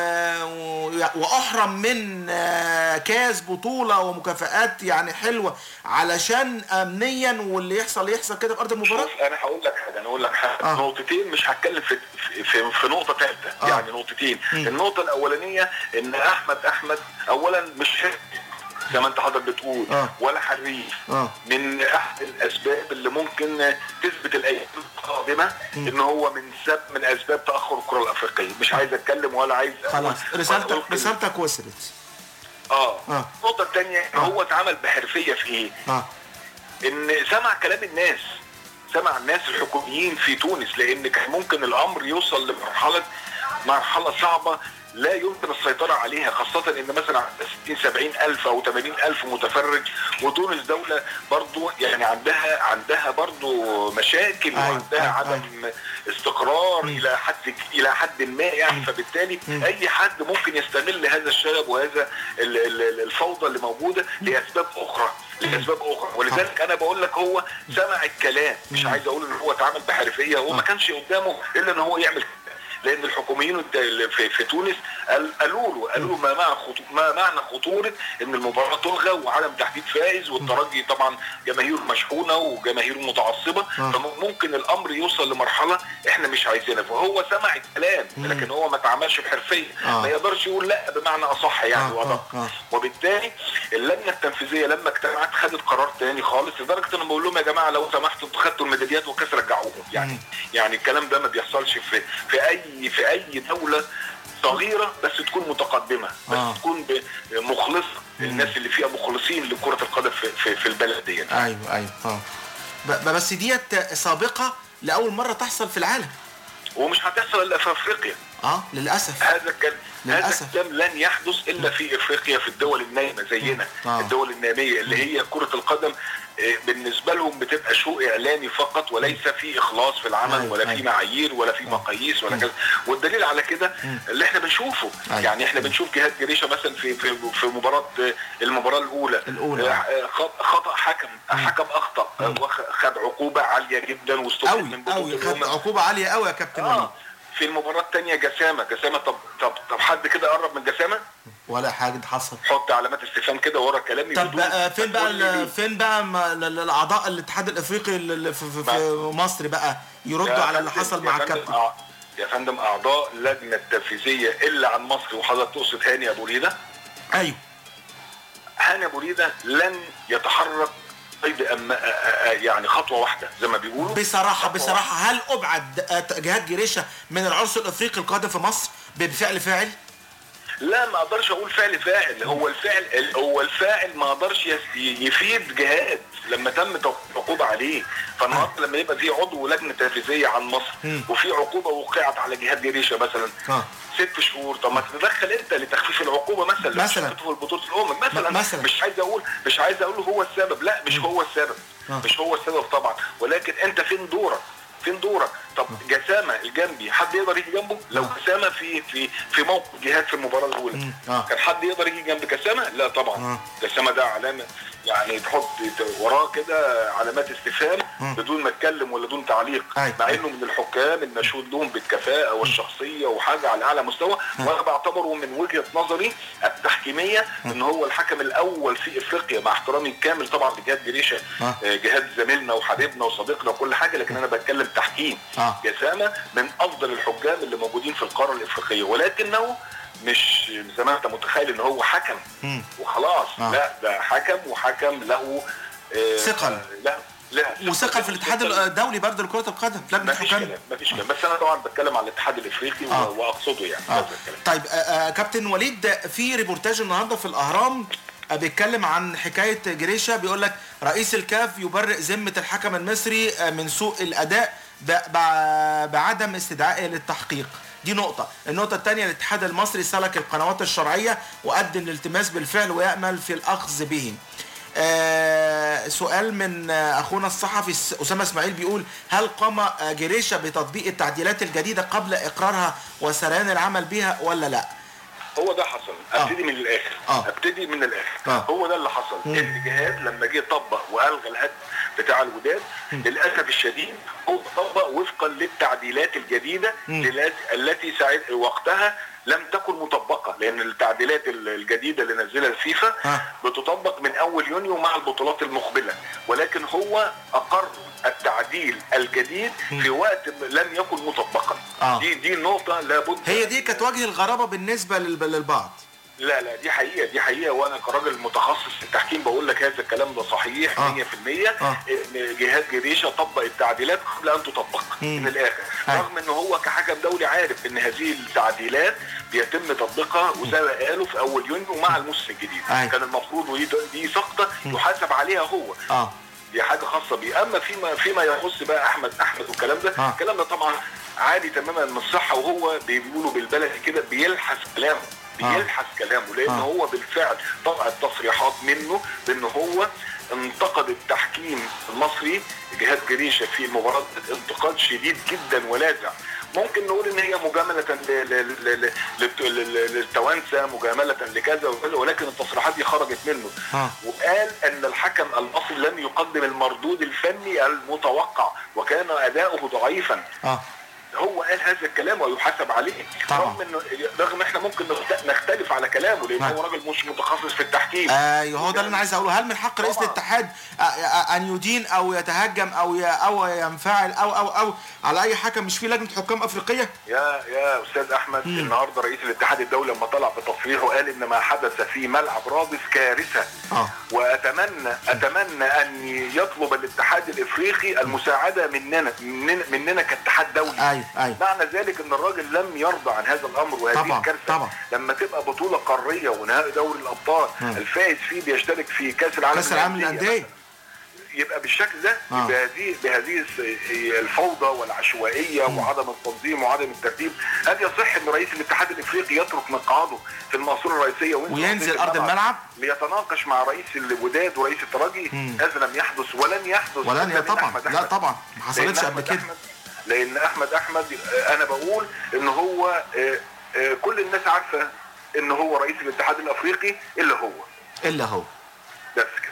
و واحرم من آه، كاس بطوله ومكافآت يعني حلوه علشان امنيا واللي يحصل يحصل كده في ارض المباراه شوف انا هقول لك حاجه انا اقول لك حاجه آه. نقطتين مش هتكلم في في, في, في نقطه ثالثه آه. يعني نقطتين مم. النقطه الاولانيه ان احمد احمد اولا مش حر زي ما انت حضرتك بتقول آه. ولا حريف اه من احد الاسباب اللي ممكن تثبت الايام القادمه ان هو من سبب من اسباب تاخر الكره الافريقيه مش عايز اتكلم ولا عايز خلاص ولا رسالتك ألقي- رسالتك وصلت اه اه النقطه الثانيه هو اتعمل بحرفيه في ايه؟ اه ان سمع كلام الناس سمع الناس الحكوميين في تونس لان كان ممكن الامر يوصل لمرحله مرحله صعبه لا يمكن السيطرة عليها خاصة ان مثلا 60 70 الف او 80 الف متفرج وتونس دولة برضو يعني عندها عندها برضو مشاكل أيوة، وعندها أيوة، عدم استقرار الى حد الى حد ما يعني فبالتالي اي حد ممكن يستغل هذا الشغب وهذا ال- ال- الفوضى اللي موجودة لاسباب اخرى لاسباب اخرى ولذلك انا بقول لك هو سمع الكلام مش عايز اقول ان هو اتعامل بحرفيه هو ما كانش قدامه الا ان هو يعمل كده. لان الحكوميين الد- اللي في, في تونس قال- قالوا له قالوا له ما معنى خطو ما معنى خطوره ان المباراه تلغى وعدم تحديد فائز والترجي طبعا جماهيره مشحونه وجماهيره متعصبه آه. فممكن الامر يوصل لمرحله احنا مش عايزينها فهو سمع الكلام مم. لكن هو ما تعاملش بحرفيه آه. ما يقدرش يقول لا بمعنى اصح يعني آه، وأدق. آه، آه. وبالتالي اللجنه التنفيذيه لما اجتمعت خدت قرار تاني خالص لدرجه ان بقول لهم يا جماعه لو سمحتوا انتوا خدتوا الميداليات والكاس رجعوهم يعني يعني الكلام ده ما بيحصلش في في اي في اي دوله صغيره بس تكون متقدمه بس آه. تكون ب- مخلصه الناس اللي فيها مخلصين لكره القدم في, في, في البلد دي ايوه ايوه اه ب- بس ديت سابقه لاول مره تحصل في العالم ومش هتحصل الا في افريقيا اه للاسف هذا الكلام هذا للأسف. الكلام لن يحدث الا في افريقيا في الدول النايمه زينا آه. الدول الناميه اللي هي كره القدم آه، بالنسبه لهم بتبقى شو اعلامي فقط وليس في اخلاص في العمل أيوة، ولا في أيوة. معايير ولا في مقاييس ولا كذا والدليل على كده اللي احنا بنشوفه أيوة. يعني احنا بنشوف جهاد جريشه مثلا في في في مباراه آه، المباراه الاولى الأولى. آه، آه، خط- خطا حكم حكم اخطا آه، وخد عقوبه عاليه جدا واستفاد قوي من بطولة قوي خد الأمم. عقوبه عاليه قوي يا كابتن وليد اه في المباراه الثانيه جسامه جسامه طب طب طب حد كده قرب من جسامه ولا حاجه حصل حط علامات استفهام كده ورا كلامي طب بدون- بقى فين بقى تقول لي ال- فين بقى ما- ال- ال- الاعضاء الاتحاد الافريقي اللي في, في, في مصر بقى يردوا يا على اللي فندم- حصل يا مع فندم الكابتن أع- يا فندم اعضاء لجنه التنفيذيه الا عن مصر وحضرتك تقصد هاني ابو ريده ايوه هاني ابو ريده لن يتحرك قيد أم... آ- آ- آ- يعني خطوه واحده زي ما بيقولوا بصراحه بصراحه هل ابعد آه، جهاد جريشه من العرس الافريقي القادم في مصر بفعل فاعل؟ لا ما اقدرش اقول فعل فاعل هو الفعل ال- هو الفاعل ما قدرش يس- يفيد جهاد لما تم توقيع عقوبه عليه فالنهارده لما يبقى في عضو لجنه تنفيذيه عن مصر مم. وفي عقوبه وقعت على جهاد جريشه مثلا اه ست شهور طب ما تتدخل انت لتخفيف العقوبه مثلا لو مثلاً. شاركت في بطوله الامم مثلا م- مثلاً. مش عايز اقول مش عايز اقول هو السبب لا مش هو السبب آه. مش هو السبب طبعا ولكن انت فين دورك فين دورك طب جسامه الجنبي حد يقدر يجي جنبه لو جسامه في في في موقف جهاد في المباراه الاولى اه كان حد يقدر يجي جنب جسامه لا طبعا آه. جسامه ده علامه يعني تحط وراه كده علامات استفهام مم. بدون ما اتكلم ولا دون تعليق أيوة. مع انه من الحكام المشهود لهم بالكفاءه والشخصيه وحاجه على اعلى مستوى وانا بعتبره من وجهه نظري التحكيميه ان هو الحكم الاول في افريقيا مع احترامي الكامل طبعا لجهاد جريشه آه. آه، جهاد زميلنا وحبيبنا وصديقنا وكل حاجه لكن انا بتكلم تحكيم اه جسامه من افضل الحكام اللي موجودين في القاره الافريقيه ولكنه مش زي ما انت متخيل ان هو حكم مم. وخلاص آه. لا ده حكم وحكم له آه، ثقل. لا لا وثقل في الاتحاد الدولي برضه لكره القدم لجنه ما فيش الحكام كلام ما فيش كلام بس انا طبعا بتكلم على الاتحاد الافريقي و- آه. واقصده يعني آه. هذا الكلام طيب آه، آه، كابتن وليد في ريبورتاج النهارده في الاهرام آه، بيتكلم عن حكايه جريشه بيقول لك رئيس الكاف يبرئ ذمه الحكم المصري آه، من سوء الاداء ب- ب- بعدم استدعائه للتحقيق دي نقطة، النقطة الثانية الاتحاد المصري سلك القنوات الشرعية وقدم الالتماس بالفعل ويأمل في الأخذ به. آه سؤال من آه اخونا الصحفي س- اسامه اسماعيل بيقول هل قام آه، جريشه بتطبيق التعديلات الجديده قبل اقرارها وسريان العمل بها ولا لا؟ هو ده حصل ابتدي من الاخر آه. ابتدي من الاخر آه. هو ده اللي حصل مم. ان جهاد لما جه طبق والغى الهد بتاع الوداد للاسف الشديد هو طبق وفقا للتعديلات الجديده مم. للات- التي ساعد وقتها لم تكن مطبقه لان التعديلات ال- الجديده اللي نزلها الفيفا آه. بتطبق من اول يونيو مع البطولات المقبله ولكن هو اقر التعديل الجديد في وقت لم يكن مطبقا آه. دي دي نقطه لابد هي دي كانت وجه الغرابه بالنسبه للب- للبعض لا لا دي حقيقه دي حقيقه وانا كراجل متخصص في التحكيم بقول لك هذا الكلام ده صحيح آه. 100% آه. ان جهاد جريشه طبق التعديلات قبل ان تطبق مم. من الاخر أيوة. رغم ان هو كحكم دولي عارف ان هذه التعديلات بيتم تطبيقها وزي ما قالوا في اول يونيو مع الموسم الجديد أيوة. كان المفروض ودي دي سقطه يحاسب عليها هو اه دي حاجه خاصه بيه اما فيما فيما يخص بقى احمد احمد والكلام ده آه. الكلام ده طبعا عادي تماما من الصحه وهو بيقولوا بالبلدي كده بيلحس كلامه آه. بيلحس كلامه لان آه. هو بالفعل طلعت تصريحات منه بان هو انتقد التحكيم المصري جهاد جريشه في المباراه انتقاد شديد جدا ولاذع ممكن نقول ان هي مجامله ل- ل- ل- ل- للت- ل- للتوانسه مجامله لكذا وكذا ولكن التصريحات دي خرجت منه اه وقال ان الحكم المصري لم يقدم المردود الفني المتوقع وكان اداؤه ضعيفا اه هو قال هذا الكلام ويحاسب عليه طبعا. رغم انه رغم احنا ممكن نخت- نختلف على كلامه لان نعم. هو راجل مش متخصص في التحكيم ايوه هو ده اللي انا عايز اقوله هل من حق رئيس الاتحاد آه، آه، ان يدين او يتهجم او ي- او ينفعل او او او على اي حكم مش في لجنه حكام افريقيه يا يا استاذ احمد مم. النهارده رئيس الاتحاد الدولي لما طلع بتصريحه قال ان ما حدث في ملعب رادس كارثه اه واتمنى اتمنى ان يطلب الاتحاد الافريقي المساعده مننا من- مننا كاتحاد دولي ايوه ايوه معنى ذلك ان الراجل لم يرضى عن هذا الامر وهذه طبعا، الكارثه طبعا. لما تبقى بطوله قاريه ونهائي دوري الابطال مم. الفائز فيه بيشترك في كاس العالم كاس العالم للانديه يبقى بالشكل ده آه. بهذه بهذه الس- الفوضى والعشوائيه وعدم التنظيم وعدم الترتيب هل يصح ان رئيس الاتحاد الافريقي يترك مقعده في الماسوره الرئيسيه وينزل وينزل أرضية أرض الملعب؟ ليتناقش مع رئيس الوداد ورئيس الترجي مم. هذا لم يحدث ولن يحدث ولن إلا يا من طبعا أحمد لا أحمد. طبعا ما حصلتش لأن قبل أحمد كده أحمد- لان احمد احمد آه، انا بقول ان هو آه، آه، كل الناس عارفه ان هو رئيس الاتحاد الافريقي الا هو الا هو بس كده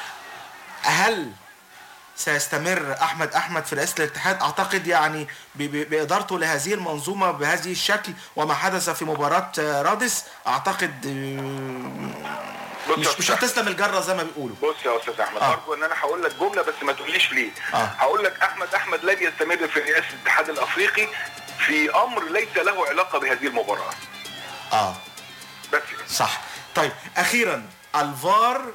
هل سيستمر احمد احمد في رئاسه الاتحاد اعتقد يعني ب- ب- بادارته لهذه المنظومه بهذه الشكل وما حدث في مباراه آه، رادس اعتقد آه، بص مش يا مش أستاذ هتسلم الجره زي ما بيقولوا بص يا استاذ احمد آه. ارجو ان انا هقول لك جمله بس ما تقوليش ليه آه. هقول لك احمد احمد لن يستمر في رئاسه الاتحاد الافريقي في امر ليس له علاقه بهذه المباراه اه بس كده. صح طيب اخيرا الفار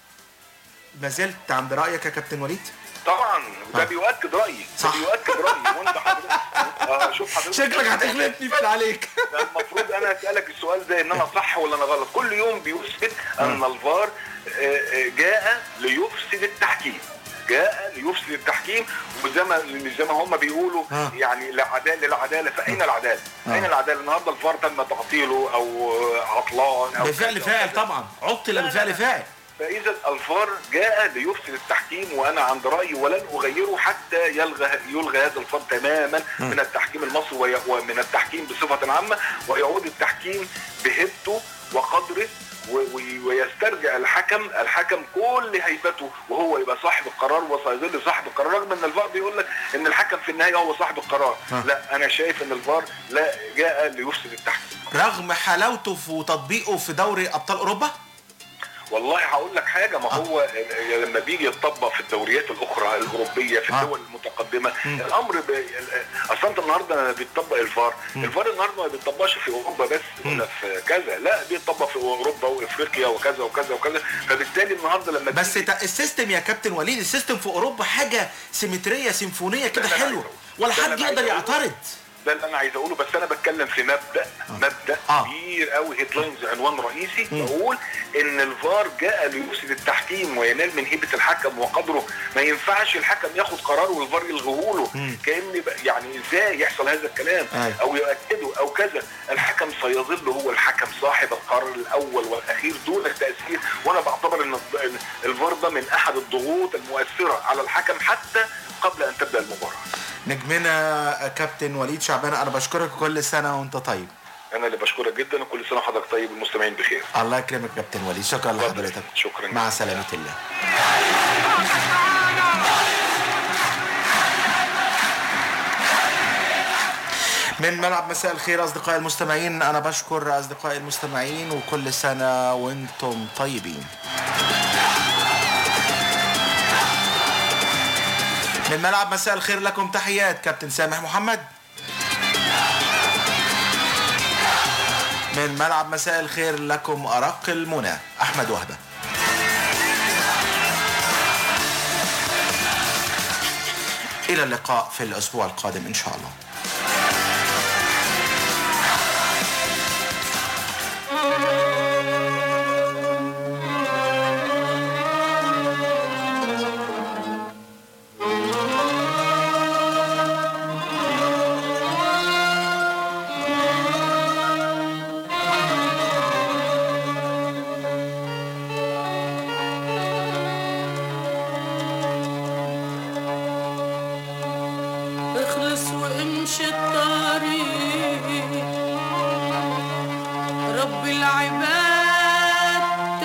ما زلت عند رايك يا كابتن وليد طبعا ده آه. بيؤكد رايي صح. ده بيؤكد رايي وانت حضرتك آه شوف حضرتك شكلك هتغلبني في عليك ده المفروض انا اسالك السؤال ده ان انا صح ولا انا غلط كل يوم بيثبت ان الفار آه، آه، جاء ليفسد التحكيم جاء ليفسد التحكيم وزي ما زي ما هم بيقولوا آه. يعني للعداله للعداله فاين العداله؟ آه. اين العداله؟ النهارده الفار تم تعطيله او آه، عطلان او بفعل كذا فاعل وكذا. طبعا عطل بفعل فاعل فاذا الفار جاء ليفسد التحكيم وانا عند رايي ولن اغيره حتى يلغى يلغى هذا الفار تماما من التحكيم المصري وي- ومن التحكيم بصفه عامه ويعود التحكيم بهيبته وقدره و- و- ويسترجع الحكم الحكم كل هيبته وهو يبقى صاحب القرار وسيظل صاحب القرار رغم ان الفار بيقول لك ان الحكم في النهايه هو صاحب القرار ها. لا انا شايف ان الفار لا جاء ليفسد التحكيم رغم حلاوته في تطبيقه في دوري ابطال اوروبا والله هقول لك حاجه ما هو لما بيجي يتطبق في الدوريات الاخرى الاوروبيه في آه. الدول المتقدمه مم. الامر ب... اصلا انت النهارده لما بيتطبق الفار الفار النهارده ما بيتطبقش في اوروبا بس ولا في كذا لا بيتطبق في اوروبا وافريقيا وكذا وكذا وكذا فبالتالي النهارده لما بس تا- السيستم يا كابتن وليد السيستم في اوروبا حاجه سيمتريه سيمفونيه كده ده اللي أنا حلوه عايز ولا ده حد اللي أنا يقدر عايز أقوله. يعترض ده اللي انا عايز اقوله بس انا بتكلم في مبدا مبدا آه. كبير قوي هيدلاينز عنوان رئيسي مم. بقول ان الفار جاء ليفسد التحكيم وينال من هيبه الحكم وقدره ما ينفعش الحكم ياخد قرار والفار يلغوه له مم. كان يعني ازاي يحصل هذا الكلام أيوة. او يؤكده او كذا الحكم سيظل هو الحكم صاحب القرار الاول والاخير دون التاثير وانا بعتبر ان إن الفار ده من احد الضغوط المؤثره على الحكم حتى قبل ان تبدا المباراه نجمنا كابتن وليد شعبان انا بشكرك كل سنه وانت طيب انا اللي بشكرك جدا وكل سنه وحضرتك طيب والمستمعين بخير الله يكرمك كابتن وليد شكرا لحضرتك شكرا مع سلامه الله من ملعب مساء الخير اصدقائي المستمعين انا بشكر اصدقائي المستمعين وكل سنه وانتم طيبين من ملعب مساء الخير لكم تحيات كابتن سامح محمد من ملعب مساء الخير لكم أرق المنى أحمد وهبة إلى اللقاء في الأسبوع القادم إن شاء الله اخلص وامشي الطريق رب العباد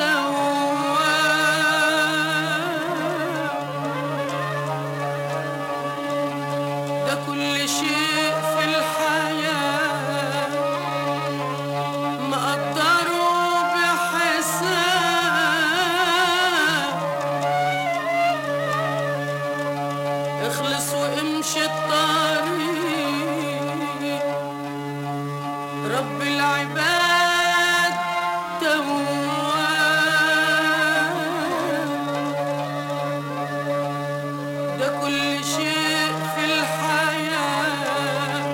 تواب ده كل شيء في الحياة مقدره بحساب اخلص وامشي الطريق رب العباد تواب ده كل شيء